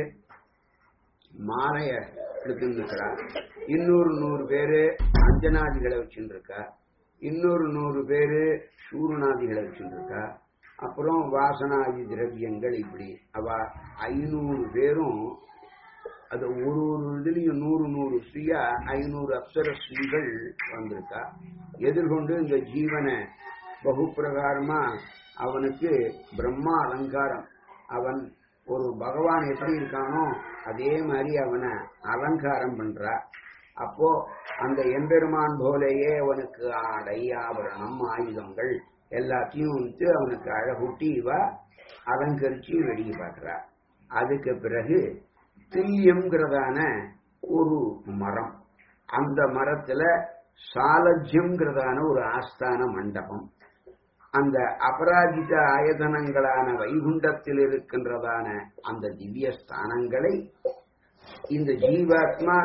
மாலைய எடுத்துருக்கா இன்னொரு நூறு பேரு அஞ்சனாதிகளை வச்சுருக்கா இன்னொரு நூறு பேரு சூருநாதிகளை வச்சுருக்கா அப்புறம் வாசனாதி திரவியங்கள் இப்படி அவ ஐநூறு பேரும் அது ஒரு ஒரு இதுலயும் நூறு நூறு ஸ்ரீயா ஐநூறு அப்சர ஸ்ரீகள் வந்திருக்கா எதிர்கொண்டு இந்த ஜீவனை பகுப்பிரகாரமா அவனுக்கு பிரம்மா அலங்காரம் அவன் ஒரு பகவான் எப்படி இருக்கானோ அதே மாதிரி அவனை அலங்காரம் பண்றா அப்போ அந்த எம்பெருமான் போலேயே அவனுக்கு ஆடை ஆபரணம் ஆயுதங்கள் எல்லாத்தையும் வந்து அவனுக்கு அழகூட்டி இவ அலங்கரிச்சு வெளியே பார்க்கிறா அதுக்கு பிறகு தில்யம்ங்கிறதான ஒரு மரம் அந்த மரத்துல சாலஜ்யம்ங்கிறதான ஒரு ஆஸ்தான மண்டபம் அந்த அபராஜித ஆயதனங்களான வைகுண்டத்தில் இருக்கின்றதான அந்த திவ்ய ஸ்தானங்களை இந்த ஜீவாத்மா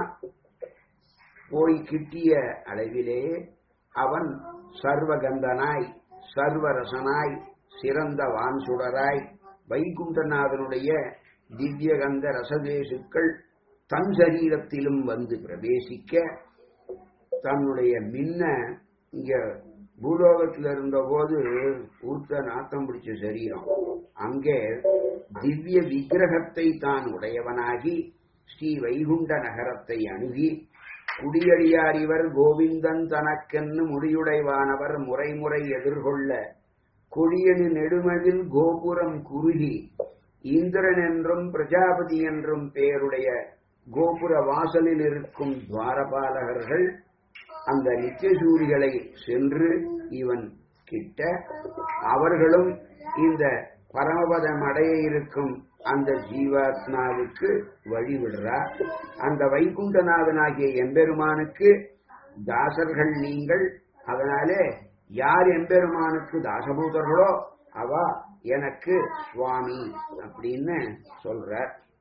போய் கிட்டிய அளவிலே அவன் சர்வகந்தனாய் சர்வரசனாய் சிறந்த வான்சுடராய் வைகுண்டநாதனுடைய திவ்யகந்த ரசதேசுக்கள் தன் சரீரத்திலும் வந்து பிரவேசிக்க தன்னுடைய மின்ன இங்க பூலோகத்தில் இருந்த போது ஊத்த நாத்தம் பிடிச்ச சரீரம் அங்கே திவ்ய விக்கிரகத்தை தான் உடையவனாகி ஸ்ரீ வைகுண்ட நகரத்தை அணுகி குடியடியார் இவர் கோவிந்தன் தனக்கென்னு முடியுடைவானவர் முறைமுறை எதிர்கொள்ள கொடியனு நெடுமதில் கோபுரம் குறுகி இந்திரன் என்றும் பிரஜாபதி என்றும் பெயருடைய கோபுர வாசலில் இருக்கும் துவாரபாலகர்கள் அந்த நித்தியசூரிகளை சென்று இவன் கிட்ட அவர்களும் இந்த பரமபதம் அடைய இருக்கும் அந்த ஜீவாத்மாவுக்கு வழிவிடுறார் அந்த வைகுண்டநாதனாகிய எம்பெருமானுக்கு தாசர்கள் நீங்கள் அதனாலே யார் எம்பெருமானுக்கு தாசபூதர்களோ அவ எனக்கு சுவாமி அப்படின்னு சொல்ற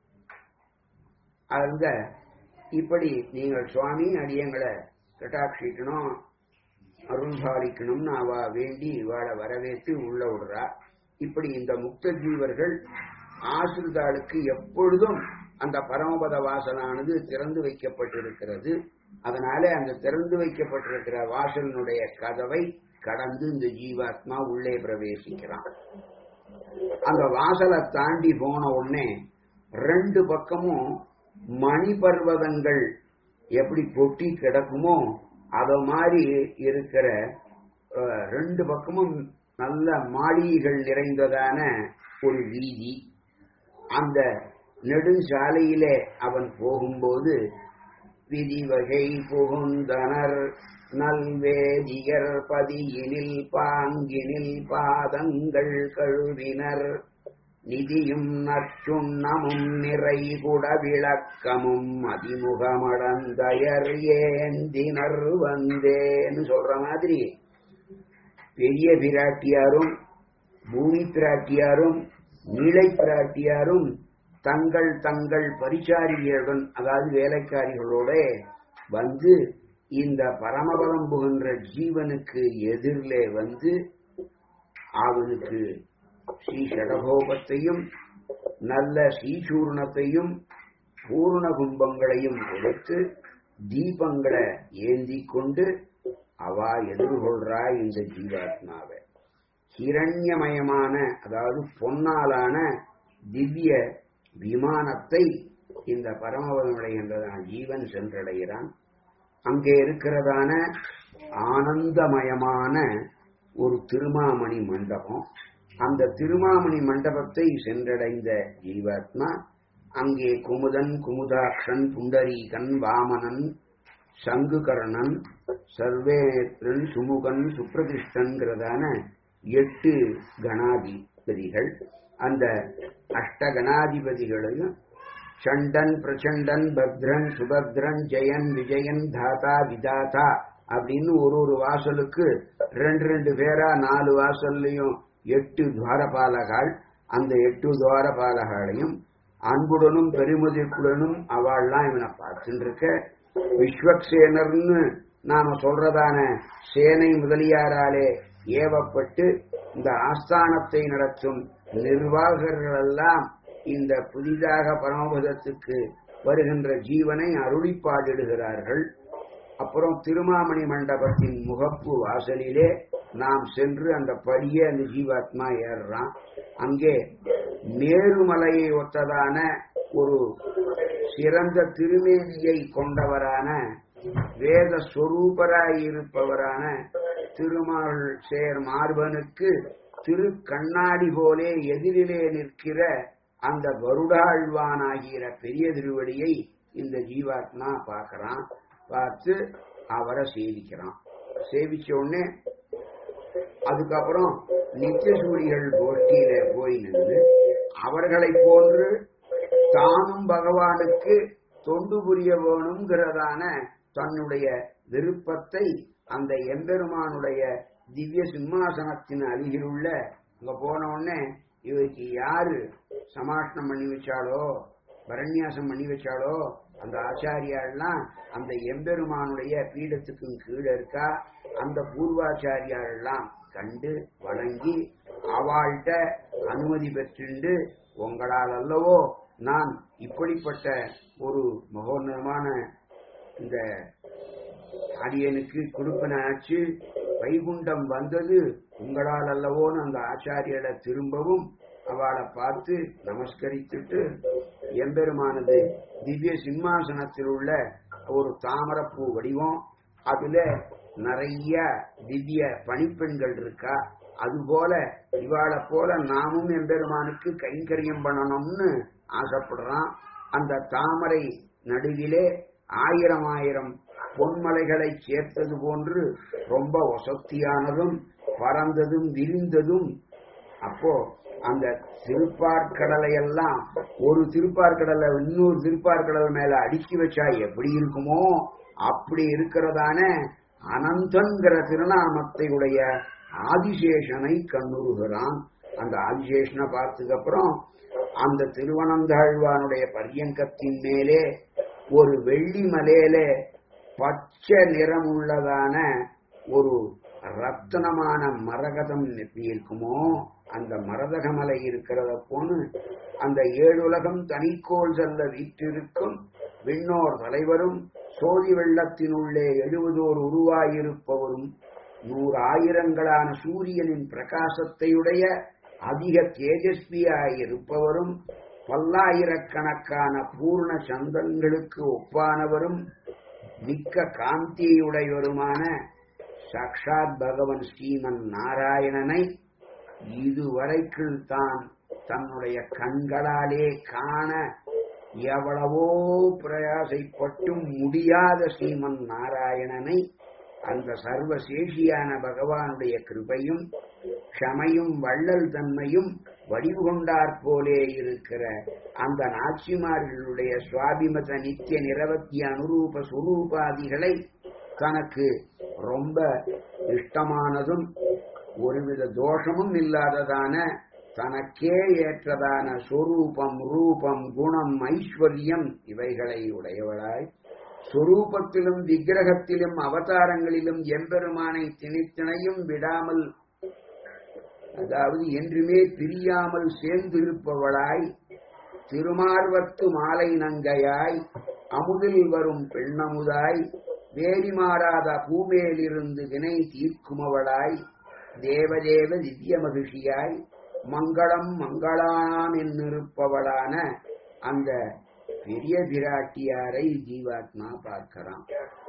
அந்த இப்படி நீங்கள் சுவாமி அடியங்களை கட்டாட்சிக்கணும் அருள் சாதிக்கணும்னு அவ வேண்டி இவாளை வரவேற்று உள்ள விடுறா இப்படி இந்த முக்த ஜீவர்கள் ஆசிரிதாளுக்கு எப்பொழுதும் அந்த பரமபத வாசலானது திறந்து வைக்கப்பட்டிருக்கிறது அதனால அந்த திறந்து வைக்கப்பட்டிருக்கிற வாசலினுடைய கதவை கடந்து இந்த ஜீவாத்மா உள்ளே பிரவேசிக்கிறான் அந்த வாசலை தாண்டி போன உடனே ரெண்டு பக்கமும் மணி பர்வதங்கள் எப்படி பொட்டி கிடக்குமோ அத மாதிரி இருக்கிற அஹ், ரெண்டு பக்கமும் நல்ல மாளிகைகள் நிறைந்ததான ஒரு வீதி அந்த நெடுஞ்சாலையிலே அவன் போகும்போது விதிவகை புகுந்தனர் நல்வேதியர் பதியினில் பாங்கினில் பாதங்கள் கழுவினர் நிதியும் நற்சுண்ணமும் நிறைகுட விளக்கமும் அதிமுகமடந்தயர் ஏந்தினர் வந்தேன்னு சொல்ற மாதிரி பெரிய பிராட்டியாரும் பூமி பிராட்டியாரும் நீலை பிராட்டியாரும் தங்கள் தங்கள் பரிசாரிகளுடன் அதாவது வேலைக்காரிகளோட வந்து இந்த பரமபதம் புகின்ற ஜீவனுக்கு எதிரிலே வந்து அவனுக்கு ஸ்ரீ ஷடகோபத்தையும் நல்ல ஸ்ரீசூர்ணத்தையும் பூர்ண கும்பங்களையும் கொடுத்து தீபங்களை ஏந்தி கொண்டு அவா எதிர்கொள்றா இந்த ஜீவாத்மாவை ஹிரண்யமயமான அதாவது பொன்னாலான திவ்ய விமானத்தை இந்த பரமபதமடைகின்றதான ஜீவன் சென்றடைகிறான் அங்கே இருக்கிறதான ஆனந்தமயமான ஒரு திருமாமணி மண்டபம் அந்த திருமாமணி மண்டபத்தை சென்றடைந்த ஜீவாத்மா அங்கே குமுதன் குமுதாக்ஷன் புண்டரீகன் வாமனன் சங்குகர்ணன் சர்வேத்ரன் சுமுகன் சுப்பிரதிஷ்டன்கிறதான எட்டு கணாதிபதிகள் அந்த அஷ்ட கணாதிபதிகளையும் சண்டன் பிரச்சண்டன் பத்ரன் சுபத்ரன் ஜெயன் விஜயன் தாத்தா விதாதா அப்படின்னு ஒரு ஒரு வாசலுக்கு ரெண்டு ரெண்டு பேரா நாலு வாசல்லையும் எட்டு துவாரபாலகாள் அந்த எட்டு துவாரபாலகாளையும் அன்புடனும் பெருமதிப்புடனும் அவள்லாம் இவனை பார்த்துட்டு இருக்க விஸ்வக்சேனர்னு நாம சொல்றதான சேனை முதலியாராலே ஏவப்பட்டு இந்த ஆஸ்தானத்தை நடத்தும் நிர்வாகர்கள் எல்லாம் இந்த புதிதாக பரமபதத்துக்கு வருகின்ற ஜீவனை அருளிப்பாடிடுகிறார்கள் அப்புறம் திருமாமணி மண்டபத்தின் முகப்பு வாசலிலே நாம் சென்று அந்த படியே அந்த ஜீவாத்மா ஏறுறான் அங்கே மேருமலையை ஒத்ததான ஒரு சிறந்த திருமேனியை கொண்டவரான வேத ஸ்வரூபராய் இருப்பவரான திருமால் சேர் மார்பனுக்கு திரு கண்ணாடி போலே எதிரிலே நிற்கிற அந்த வருடாழ்வானாகிற பெரிய திருவடியை இந்த ஜீவாத்மா பார்க்கறான் பார்த்து அவரை சேவிக்கிறான் சேவிச்ச உடனே அதுக்கப்புறம் நித்தியசூரிகள் போட்டியில போய் நின்று அவர்களை போன்று தானும் பகவானுக்கு தொண்டு புரிய வேணுங்கிறதான தன்னுடைய விருப்பத்தை அந்த எம்பெருமானுடைய திவ்ய சிம்மாசனத்தின் அருகிலுள்ள அங்க போன உடனே இவருக்கு யாரு சமாஷ்டம் பண்ணி வச்சாலோ பரண்யாசம் பண்ணி வச்சாலோ அந்த ஆச்சாரியாள்லாம் அந்த எம்பெருமானுடைய பீடத்துக்கு கீழே இருக்கா அந்த பூர்வாச்சாரியாள்லாம் கண்டு வணங்கி அவள்கிட்ட அனுமதி பெற்றுண்டு உங்களால் அல்லவோ நான் இப்படிப்பட்ட ஒரு மகோன்னதமான இந்த அடியனுக்கு கொடுப்பனாச்சு வைகுண்டம் வந்தது உங்களால் அல்லவோன்னு அந்த ஆச்சாரியரை திரும்பவும் அவளை பார்த்து நமஸ்கரித்துட்டு எம்பெருமானது திவ்ய சிம்மாசனத்தில் உள்ள ஒரு தாமரப்பூ வடிவம் அதுல நிறைய திவ்ய பணிப்பெண்கள் இருக்கா அதுபோல இவாளை போல நாமும் எம்பெருமானுக்கு கைங்கரியம் பண்ணணும்னு ஆசைப்படுறான் அந்த தாமரை நடுவிலே ஆயிரம் ஆயிரம் பொன்மலைகளை சேர்த்தது போன்று ரொம்ப வசத்தியானதும் பறந்ததும் விரிந்ததும் அப்போ அந்த திருப்பார்கடலை எல்லாம் ஒரு திருப்பார்கடலை இன்னொரு திருப்பார்கடல் மேல அடுக்கி வச்சா எப்படி இருக்குமோ அப்படி இருக்கிறதான அனந்தன்கிற திருநாமத்தை உடைய ஆதிசேஷனை கண்ணுறுகிறான் அந்த ஆதிசேஷனை பார்த்ததுக்கு அப்புறம் அந்த திருவனந்தாழ்வானுடைய பரியங்கத்தின் மேலே ஒரு வெள்ளி மலையில பச்சை நிறம் உள்ளதான ஒரு ரத்தனமான மரகதம் எப்படி இருக்குமோ அந்த மரதக மலை இருக்கிறத போன்னு அந்த ஏழுலகம் தனிக்கோள் செல்ல வீற்றிருக்கும் விண்ணோர் தலைவரும் சோதி வெள்ளத்தினுள்ளே எழுவதோர் உருவாயிருப்பவரும் நூறு ஆயிரங்களான சூரியனின் பிரகாசத்தையுடைய அதிக தேஜஸ்வியாயிருப்பவரும் பல்லாயிரக்கணக்கான பூர்ண சந்தங்களுக்கு ஒப்பானவரும் மிக்க காந்தியுடையவருமான சாக்ஷாத் பகவன் ஸ்ரீமன் நாராயணனை இதுவரைக்குள் தான் தன்னுடைய கண்களாலே காண எவ்வளவோ பிரயாசைப்பட்டும் முடியாத ஸ்ரீமன் நாராயணனை அந்த சர்வசேஷியான பகவானுடைய கிருபையும் க்ஷமையும் வள்ளல் தன்மையும் வடிவு கொண்டாற் போலே இருக்கிற அந்த நாச்சிமார்களுடைய சுவாபிமத நித்திய நிரவத்திய அனுரூப சுரூபாதிகளை தனக்கு ரொம்ப இஷ்டமானதும் ஒருவித தோஷமும் இல்லாததான தனக்கே ஏற்றதான சொரூபம் ரூபம் குணம் ஐஸ்வர்யம் இவைகளை உடையவளாய் சொரூபத்திலும் விக்கிரகத்திலும் அவதாரங்களிலும் எம்பெருமானை திணித்திணையும் விடாமல் அதாவது என்றுமே பிரியாமல் சேர்ந்திருப்பவளாய் திருமார்வத்து மாலை நங்கையாய் அமுதில் வரும் பெண்ணமுதாய் வேரி மாறாத பூமேலிருந்து வினை தீர்க்குமவளாய் தேவதேவ திவ்ய மகிழ்ச்சியாய் மங்களம் மங்களானாம் என்னிருப்பவளான அந்த பெரிய பிராட்டியாரை ஜீவாத்மா பார்க்கிறான்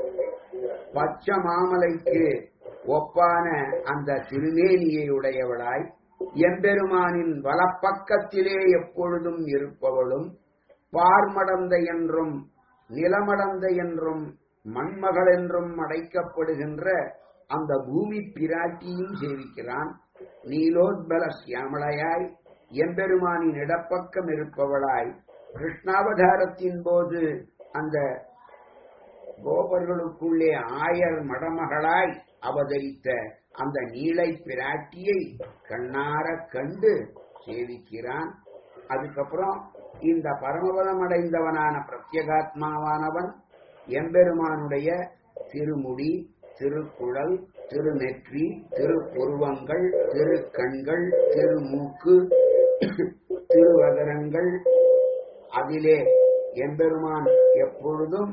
பச்சை மாமலைக்கு ஒப்பான அந்த திருமேனியை உடையவளாய் எம்பெருமானின் வலப்பக்கத்திலே எப்பொழுதும் இருப்பவளும் பார்மடந்த என்றும் நிலமடந்த என்றும் மண்மகள் என்றும் அடைக்கப்படுகின்ற அந்த பூமி பிராட்டியும் சேவிக்கிறான் நீலோத்பல சியாமளையாய் எம்பெருமானின் இடப்பக்கம் இருப்பவளாய் கிருஷ்ணாவதாரத்தின் போது அந்த கோபர்களுக்குள்ளே ஆயர் மடமகளாய் அவதரித்த அந்த நீலை பிராட்டியை கண்ணார கண்டு சேவிக்கிறான் அதுக்கப்புறம் இந்த பரமபதம் அடைந்தவனான பிரத்யகாத்மாவானவன் எம்பெருமானுடைய திருமுடி திருக்குழல் திருநெற்றி திருப்புருவங்கள் திருக்கண்கள் திருமூக்கு திருவதரங்கள் அதிலே எம்பெருமான் எப்பொழுதும்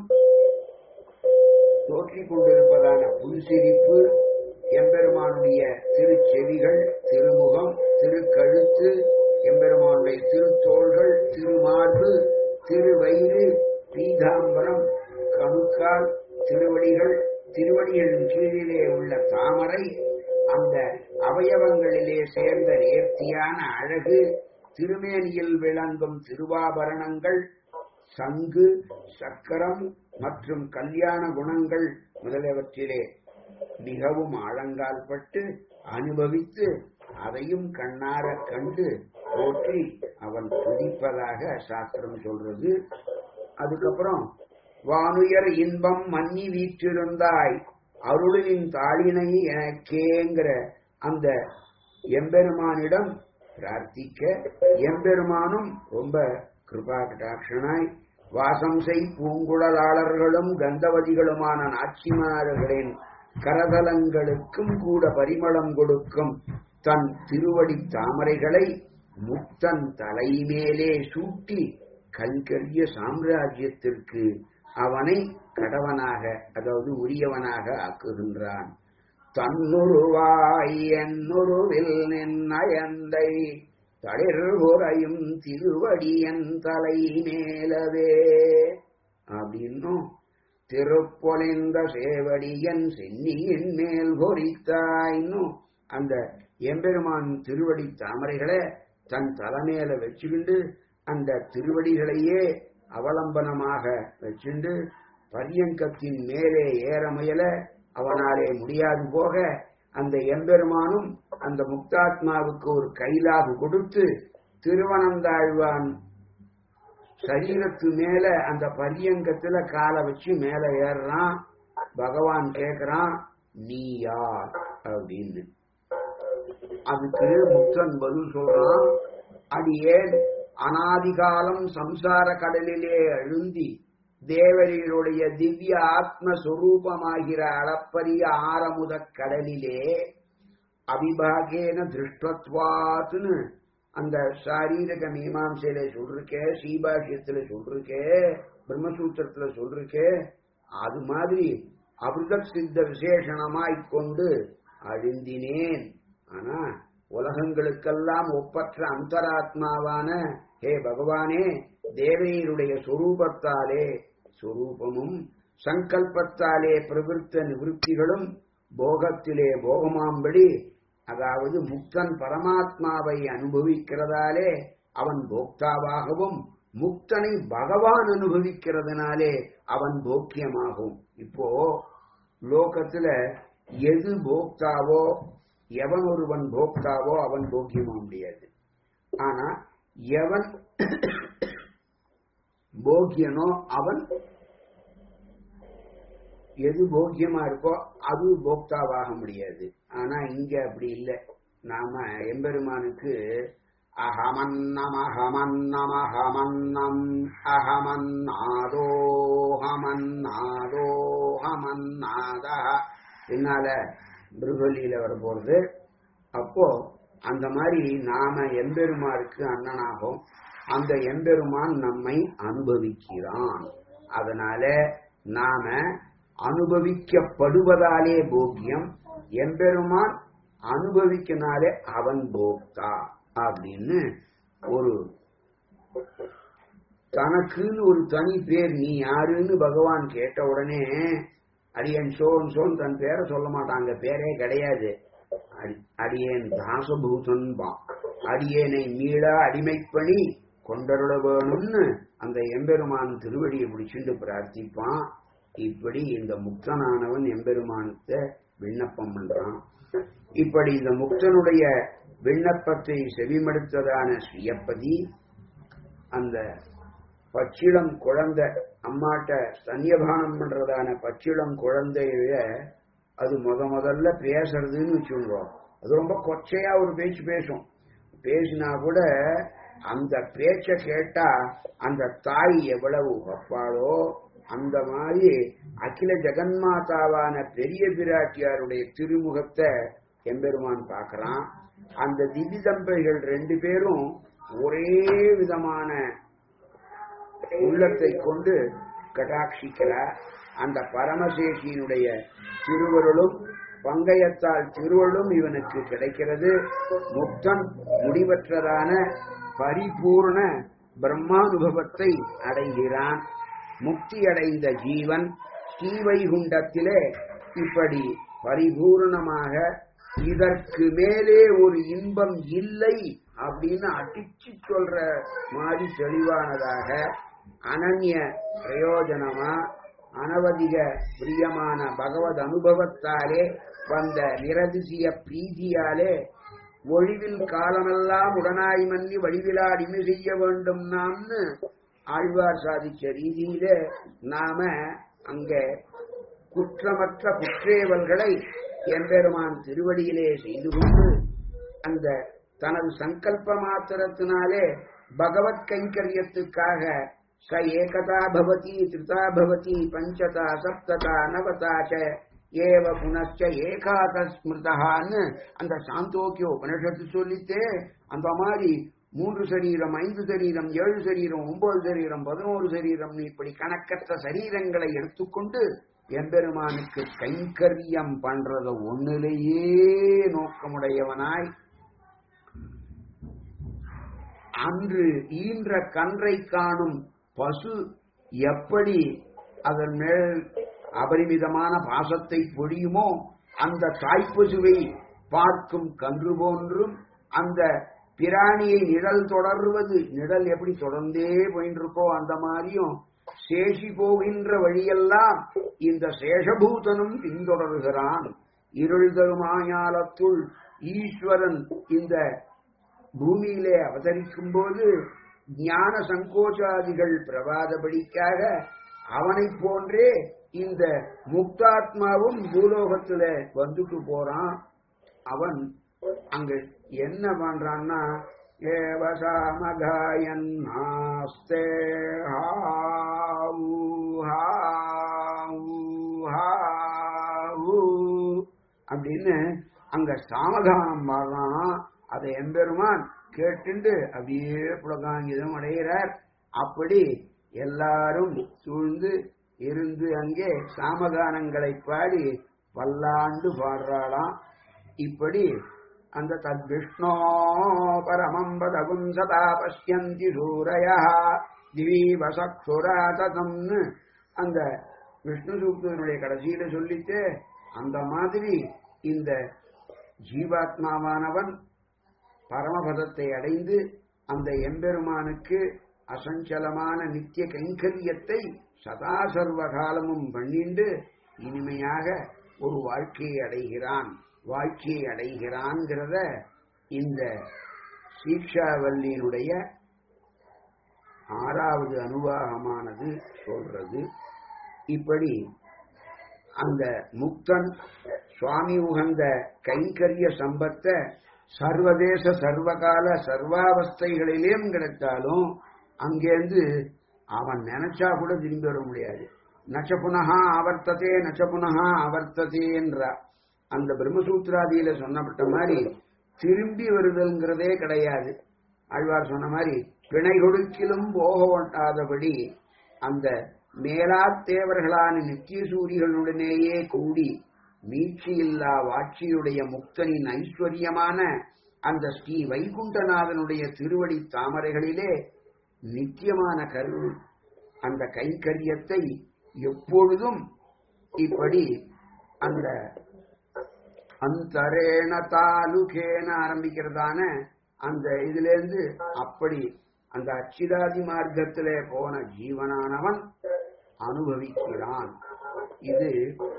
தோற்றிக் கொண்டிருப்பதான புன்சிரிப்பு எம்பெருமானுடைய திருச்செவிகள் திருமுகம் திருக்கழுத்து எம்பெருமானுடைய திருத்தோள்கள் திருமார்பு திருவயிறு பீதாம்பரம் கணுக்கால் திருவடிகள் திருவடிகளின் கீழிலே உள்ள தாமரை அந்த அவயவங்களிலே சேர்ந்த நேர்த்தியான அழகு திருமேனியில் விளங்கும் திருவாபரணங்கள் சங்கு சக்கரம் மற்றும் கல்யாண குணங்கள் முதலியவற்றிலே மிகவும் ஆழங்கால் பட்டு அனுபவித்து அதையும் கண்ணார கண்டு போற்றி அவன் துதிப்பதாக சாஸ்திரம் சொல்றது அதுக்கப்புறம் வானுயர் இன்பம் மன்னி வீற்றிருந்தாய் அருளின் தாளினை எனக்கேங்கிற அந்த எம்பெருமானிடம் பிரார்த்திக்க எம்பெருமானும் ரொம்ப கிருபா கட்டாட்சனாய் வாசம் செய் பூங்குழலாளர்களும் கந்தவதிகளுமான நாச்சிமார்களின் கரதலங்களுக்கும் கூட பரிமளம் கொடுக்கும் தன் திருவடி தாமரைகளை முக்தன் தலைமேலே சூட்டி கண்கரிய சாம்ராஜ்யத்திற்கு அவனை கடவனாக அதாவது உரியவனாக ஆக்குகின்றான் தன்னுருவாய் என்னுருவில் நின்னயந்தை தளிர்குறையும் திருவடியன் தலை மேலவே அப்படின்னும் திருப்பொலிந்த சேவடியன் சென்னியின் மேல் பொறித்தாயின்னும் அந்த எம்பெருமான் திருவடி தாமரைகளை தன் தலைமையில வச்சுக்கிண்டு அந்த திருவடிகளையே அவலம்பனமாக வச்சுண்டு பரியங்கத்தின் மேலே ஏற முயல அவனாலே முடியாது போக அந்த எம்பெருமானும் அந்த முக்தாத்மாவுக்கு ஒரு கைலாகு கொடுத்து திருவனந்தாழ்வான் சரீரத்து மேல அந்த பரியங்கத்துல காலை வச்சு மேல ஏறுறான் பகவான் கேக்குறான் நீ யார் அப்படின்னு அதுக்கு முக்தன் பதில் சொல்றான் அடியேன் அனாதிகாலம் சம்சார கடலிலே அழுந்தி தேவர்களுடைய திவ்ய ஆத்மஸ்வரூபமாகிற அளப்பரிய ஆரமுத கடலிலே அபிபாகேன திருஷ்டத்வாத்துன்னு அந்த சாரீரக மீமாம்சையில சொல்லிருக்கே சீபாஷ்யத்துல சொல்லிருக்கே பிரம்மசூத்திரத்துல சொல்லிருக்கே அது மாதிரி அமிர்த சித்த விசேஷணமாய் கொண்டு அழுந்தினேன் ஆனா உலகங்களுக்கெல்லாம் ஒப்பற்ற அந்தராத்மாவான ஹே பகவானே தேவையருடைய சொரூபத்தாலே சொரூபமும் சங்கல்பத்தாலே பிரவிற்த்த நிவൃத்திகளும் போகத்திலே போகமாம்படி அதாவது முக்தன் பரமாத்மாவை அனுபவிக்கிறதாலே அவன் போக்தாவாகவும் முக்தனை பகவான் அனுபவிக்கிறதுனாலே அவன் போக்கியமாகும் இப்போ லோகத்துல எது போக்தாவோ எவன் ஒருவன் போக்தாவோ அவன் போக்கியமாக முடியாது ஆனா எவன் போக்கியனோ அவன் எது போக்கியமா இருக்கோ அது போக்தாவாக முடியாது ஆனா இங்க அப்படி இல்லை நாம எம்பெருமானுக்கு அகமன்னம் அகமன்னம் அகமன்னம் அகமன்னாதோ ஹமன்னாதோ ஹமன்னாதா பின்னால மிருகலியில வர போறது அப்போ அந்த மாதிரி நாம எம்பெருமாருக்கு அண்ணனாகும் அந்த எம்பெருமான் நம்மை அனுபவிக்கிறான் அதனால நாம அனுபவிக்கப்படுவதாலே போக்கியம் எம்பெருமான் அனுபவிக்கனாலே அவன் போக்தா அப்படின்னு ஒரு தனக்குன்னு ஒரு தனி பேர் நீ யாருன்னு பகவான் கேட்ட உடனே அடியன் சோன் சோன் தன் பேரை சொல்ல மாட்டாங்க பேரே கிடையாது அடி- அடியேன் தாசபூதன் பா அடியேனை மீளா அடிமைப்பணி கொண்டருள வேணும்னு அந்த எம்பெருமான் திருவடியை பிடிச்சுட்டு பிரார்த்திப்பான் இப்படி இந்த முக்தனானவன் எம்பெருமானத்தை விண்ணப்பம் பண்றான் இப்படி இந்த முக்தனுடைய விண்ணப்பத்தை செவிமடுத்ததான சுயப்பதி அந்த பச்சிளம் குழந்தை அம்மாட்ட ஸ்தன்யபானம் பண்றதான பச்சிளம் குழந்தைய அது முத முதல்ல பேசுறதுன்னு வச்சுக்கோ அது ரொம்ப கொச்சையா ஒரு பேச்சு பேசும் பேசினா கூட அந்த பேச்ச கேட்டா அந்த தாய் எவ்வளவு ஒப்பாளோ அந்த மாதிரி அகில ஜெகன்மாதாவான பெரிய பிராட்டியாருடைய திருமுகத்தை எம்பெருமான் பார்க்கறான் அந்த திவ்ய தம்பதிகள் ரெண்டு பேரும் ஒரே விதமான உள்ளத்தை கொண்டு கடாட்சிக்கிறார் அந்த பரமசேஷியினுடைய திருவருளும் பங்கயத்தால் திருவருளும் இவனுக்கு கிடைக்கிறது முக்தன் முடிவற்றதான பரிபூர்ண பிரம்மானுபவத்தை அடைகிறான் முக்தி அடைந்த ஜீவன் ஸ்ரீவைகுண்டத்திலே இப்படி பரிபூர்ணமாக இதற்கு மேலே ஒரு இன்பம் இல்லை அப்படின்னு அடிச்சு சொல்ற மாதிரி தெளிவானதாக அனன்ய பிரயோஜனமா அனவதிக பிரியமான பகவத் அனுபவத்தாலே வந்த நிரதிசிய பிரீதியாலே ஒழிவில் காலமெல்லாம் உடனாய் மன்னி வடிவிலா அடிமை செய்ய வேண்டும் நாம்னு ஆழ்வார் சாதிச்ச ரீதியில நாம அங்க குற்றமற்ற குற்றேவல்களை எம்பெருமான் திருவடியிலே செய்து கொண்டு அந்த தனது சங்கல்ப மாத்திரத்தினாலே பகவத் கைங்கரியத்துக்காக ச ஏகதா பவதி திருதா பவதி பஞ்சதா சப்ததா நவதா ச ஏவ புனச்ச ஏகாத ஸ்மிருதான்னு அந்த சாந்தோக்கிய உபனிஷத்து சொல்லித்தே அந்த மாதிரி மூன்று சரீரம் ஐந்து சரீரம் ஏழு சரீரம் ஒன்பது சரீரம் பதினோரு சரீரம் இப்படி கணக்கற்ற சரீரங்களை எடுத்துக்கொண்டு எம்பெருமானுக்கு கைங்கரியம் பண்றத ஒன்னிலேயே நோக்கமுடையவனாய் அன்று ஈன்ற கன்றை காணும் பசு எப்படி அதன் மேல் அபரிமிதமான பாசத்தை பொழியுமோ அந்த தாய்ப்பசுவை பார்க்கும் கன்று போன்றும் அந்த பிராணியை நிழல் தொடர்வது நிழல் எப்படி தொடர்ந்தே போயின்னு இருக்கோ அந்த மாதிரியும் சேஷி போகின்ற வழியெல்லாம் இந்த சேஷபூதனும் பின்தொடர்கிறான் இருள் தருமாயாலத்துள் ஈஸ்வரன் இந்த பூமியிலே அவதரிக்கும் போது ஞான சங்கோச்சாதிகள் பிரபாதபடிக்காக அவனைப் போன்றே இந்த முக்தாத்மாவும் பூலோகத்துல வந்துட்டு போறான் அவன் அங்க என்ன பண்றான்னா ஏவசாமகாயன் நாஸ்தே ஹாவு ஹாவு ஹாவு அப்படின்னு அங்க சாமகானம் பாடுறான் அதை எம்பெருமான் கேட்டுண்டு அப்படியே புலகாங்கிதம் அடைகிறார் அப்படி எல்லாரும் சூழ்ந்து இருந்து அங்கே சாமகானங்களை பாடி பல்லாண்டு பாடுறாளாம் இப்படி அந்த தத்விஷ்ணோ பரமம் பதகும் சதா பசியந்தி சூரய திவீவசக்ஷுராதம்னு அந்த விஷ்ணு சூக்தனுடைய கடைசியில சொல்லிட்டு அந்த மாதிரி இந்த ஜீவாத்மாவானவன் பரமபதத்தை அடைந்து அந்த எம்பெருமானுக்கு அசஞ்சலமான நித்திய கைங்கரியத்தை சதா சர்வ காலமும் பண்ணிண்டு இனிமையாக ஒரு வாழ்க்கையை அடைகிறான் வாழ்க்கையை அடைகிறான்கிறத இந்த சீக்ஷாவல்லியினுடைய ஆறாவது அனுவாகமானது சொல்றது இப்படி அந்த முக்தன் சுவாமி உகந்த கைங்கரிய சம்பத்தை சர்வதேச சர்வகால சர்வாவஸ்தைகளிலேயும் கிடைத்தாலும் அங்கேருந்து அவன் நினைச்சா கூட திரும்பி வர முடியாது நச்ச புனகா ஆவர்த்ததே நச்ச புனகா ஆவர்த்ததேன்ற அந்த பிரம்மசூத்திராதியில சொன்னப்பட்ட மாதிரி திரும்பி வருதல்ங்கிறதே கிடையாது ஆழ்வார் சொன்ன மாதிரி பிணை கொடுக்கிலும் போக ஒட்டாதபடி அந்த மேலாத்தேவர்களான நித்திய சூரிகளுடனேயே கூடி மீட்சியில்லா வாட்சியுடைய முக்தனின் ஐஸ்வர்யமான அந்த ஸ்ரீ வைகுண்டநாதனுடைய திருவடி தாமரைகளிலே நித்தியமான கரு அந்த கைங்கரியத்தை எப்பொழுதும் இப்படி அந்த அந்தரேண தாலுகேன ஆரம்பிக்கிறதான அந்த இதுல இருந்து அப்படி அந்த அச்சிராதி மார்க்கத்திலே போன ஜீவனானவன் அனுபவிக்கிறான் இது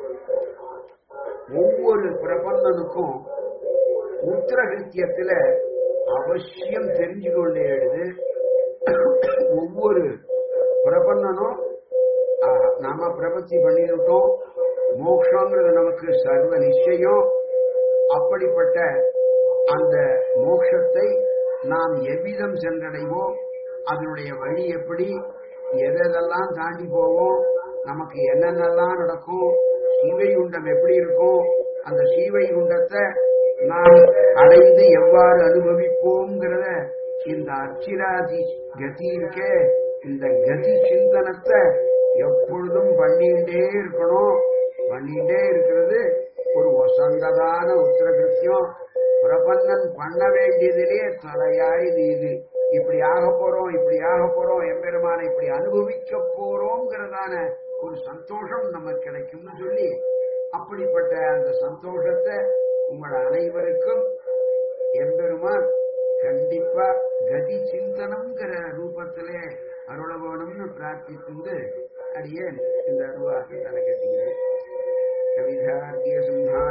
ஒவ்வொரு பிரபந்தனுக்கும் உத்தரகிருத்தியத்துல அவசியம் தெரிஞ்சு கொண்டே எழுது ஒவ்வொரு பிரபந்தனும் ஆஹ், நாம பிரபத்தி பண்ணிருக்கோம் மோக்ஷங்கிறது நமக்கு சர்வ நிச்சயம் அப்படிப்பட்ட அந்த மோட்சத்தை நாம் எவ்விதம் சென்றடைவோம் அதனுடைய வழி எப்படி எதெல்லாம் தாண்டி போவோம் நமக்கு என்னென்னலாம் நடக்கும் சீவை குண்டம் எப்படி இருக்கும் அந்த சீவை குண்டத்தை நாம் அடைந்து எவ்வாறு அனுபவிப்போங்கிறத இந்த அச்சிராதி கதி இருக்கே இந்த கதி சிந்தனத்தை எப்பொழுதும் பண்ணிட்டே இருக்கணும் பண்ணிட்டே இருக்கிறது ஒரு வசந்ததான உத்தரகிருத்தியம் பிரபந்தன் பண்ண வேண்டியதிலே தலையாயுது இது இப்படி ஆக போறோம் இப்படி ஆக போறோம் எம்பெருமானை இப்படி அனுபவிக்க போறோங்கிறதான ஒரு சந்தோஷம் நமக்கு கிடைக்கும்னு சொல்லி அப்படிப்பட்ட அந்த சந்தோஷத்தை உங்கள் அனைவருக்கும் எம்பெருமான் கண்டிப்பா கதி சிந்தனம்ங்கிற ரூபத்திலே அருள வேணும்னு பிரார்த்தித்து அடியேன் இந்த அருவாக்கு தலை கட்டுகிறேன் கவிதார்த்திய சிம்ஹா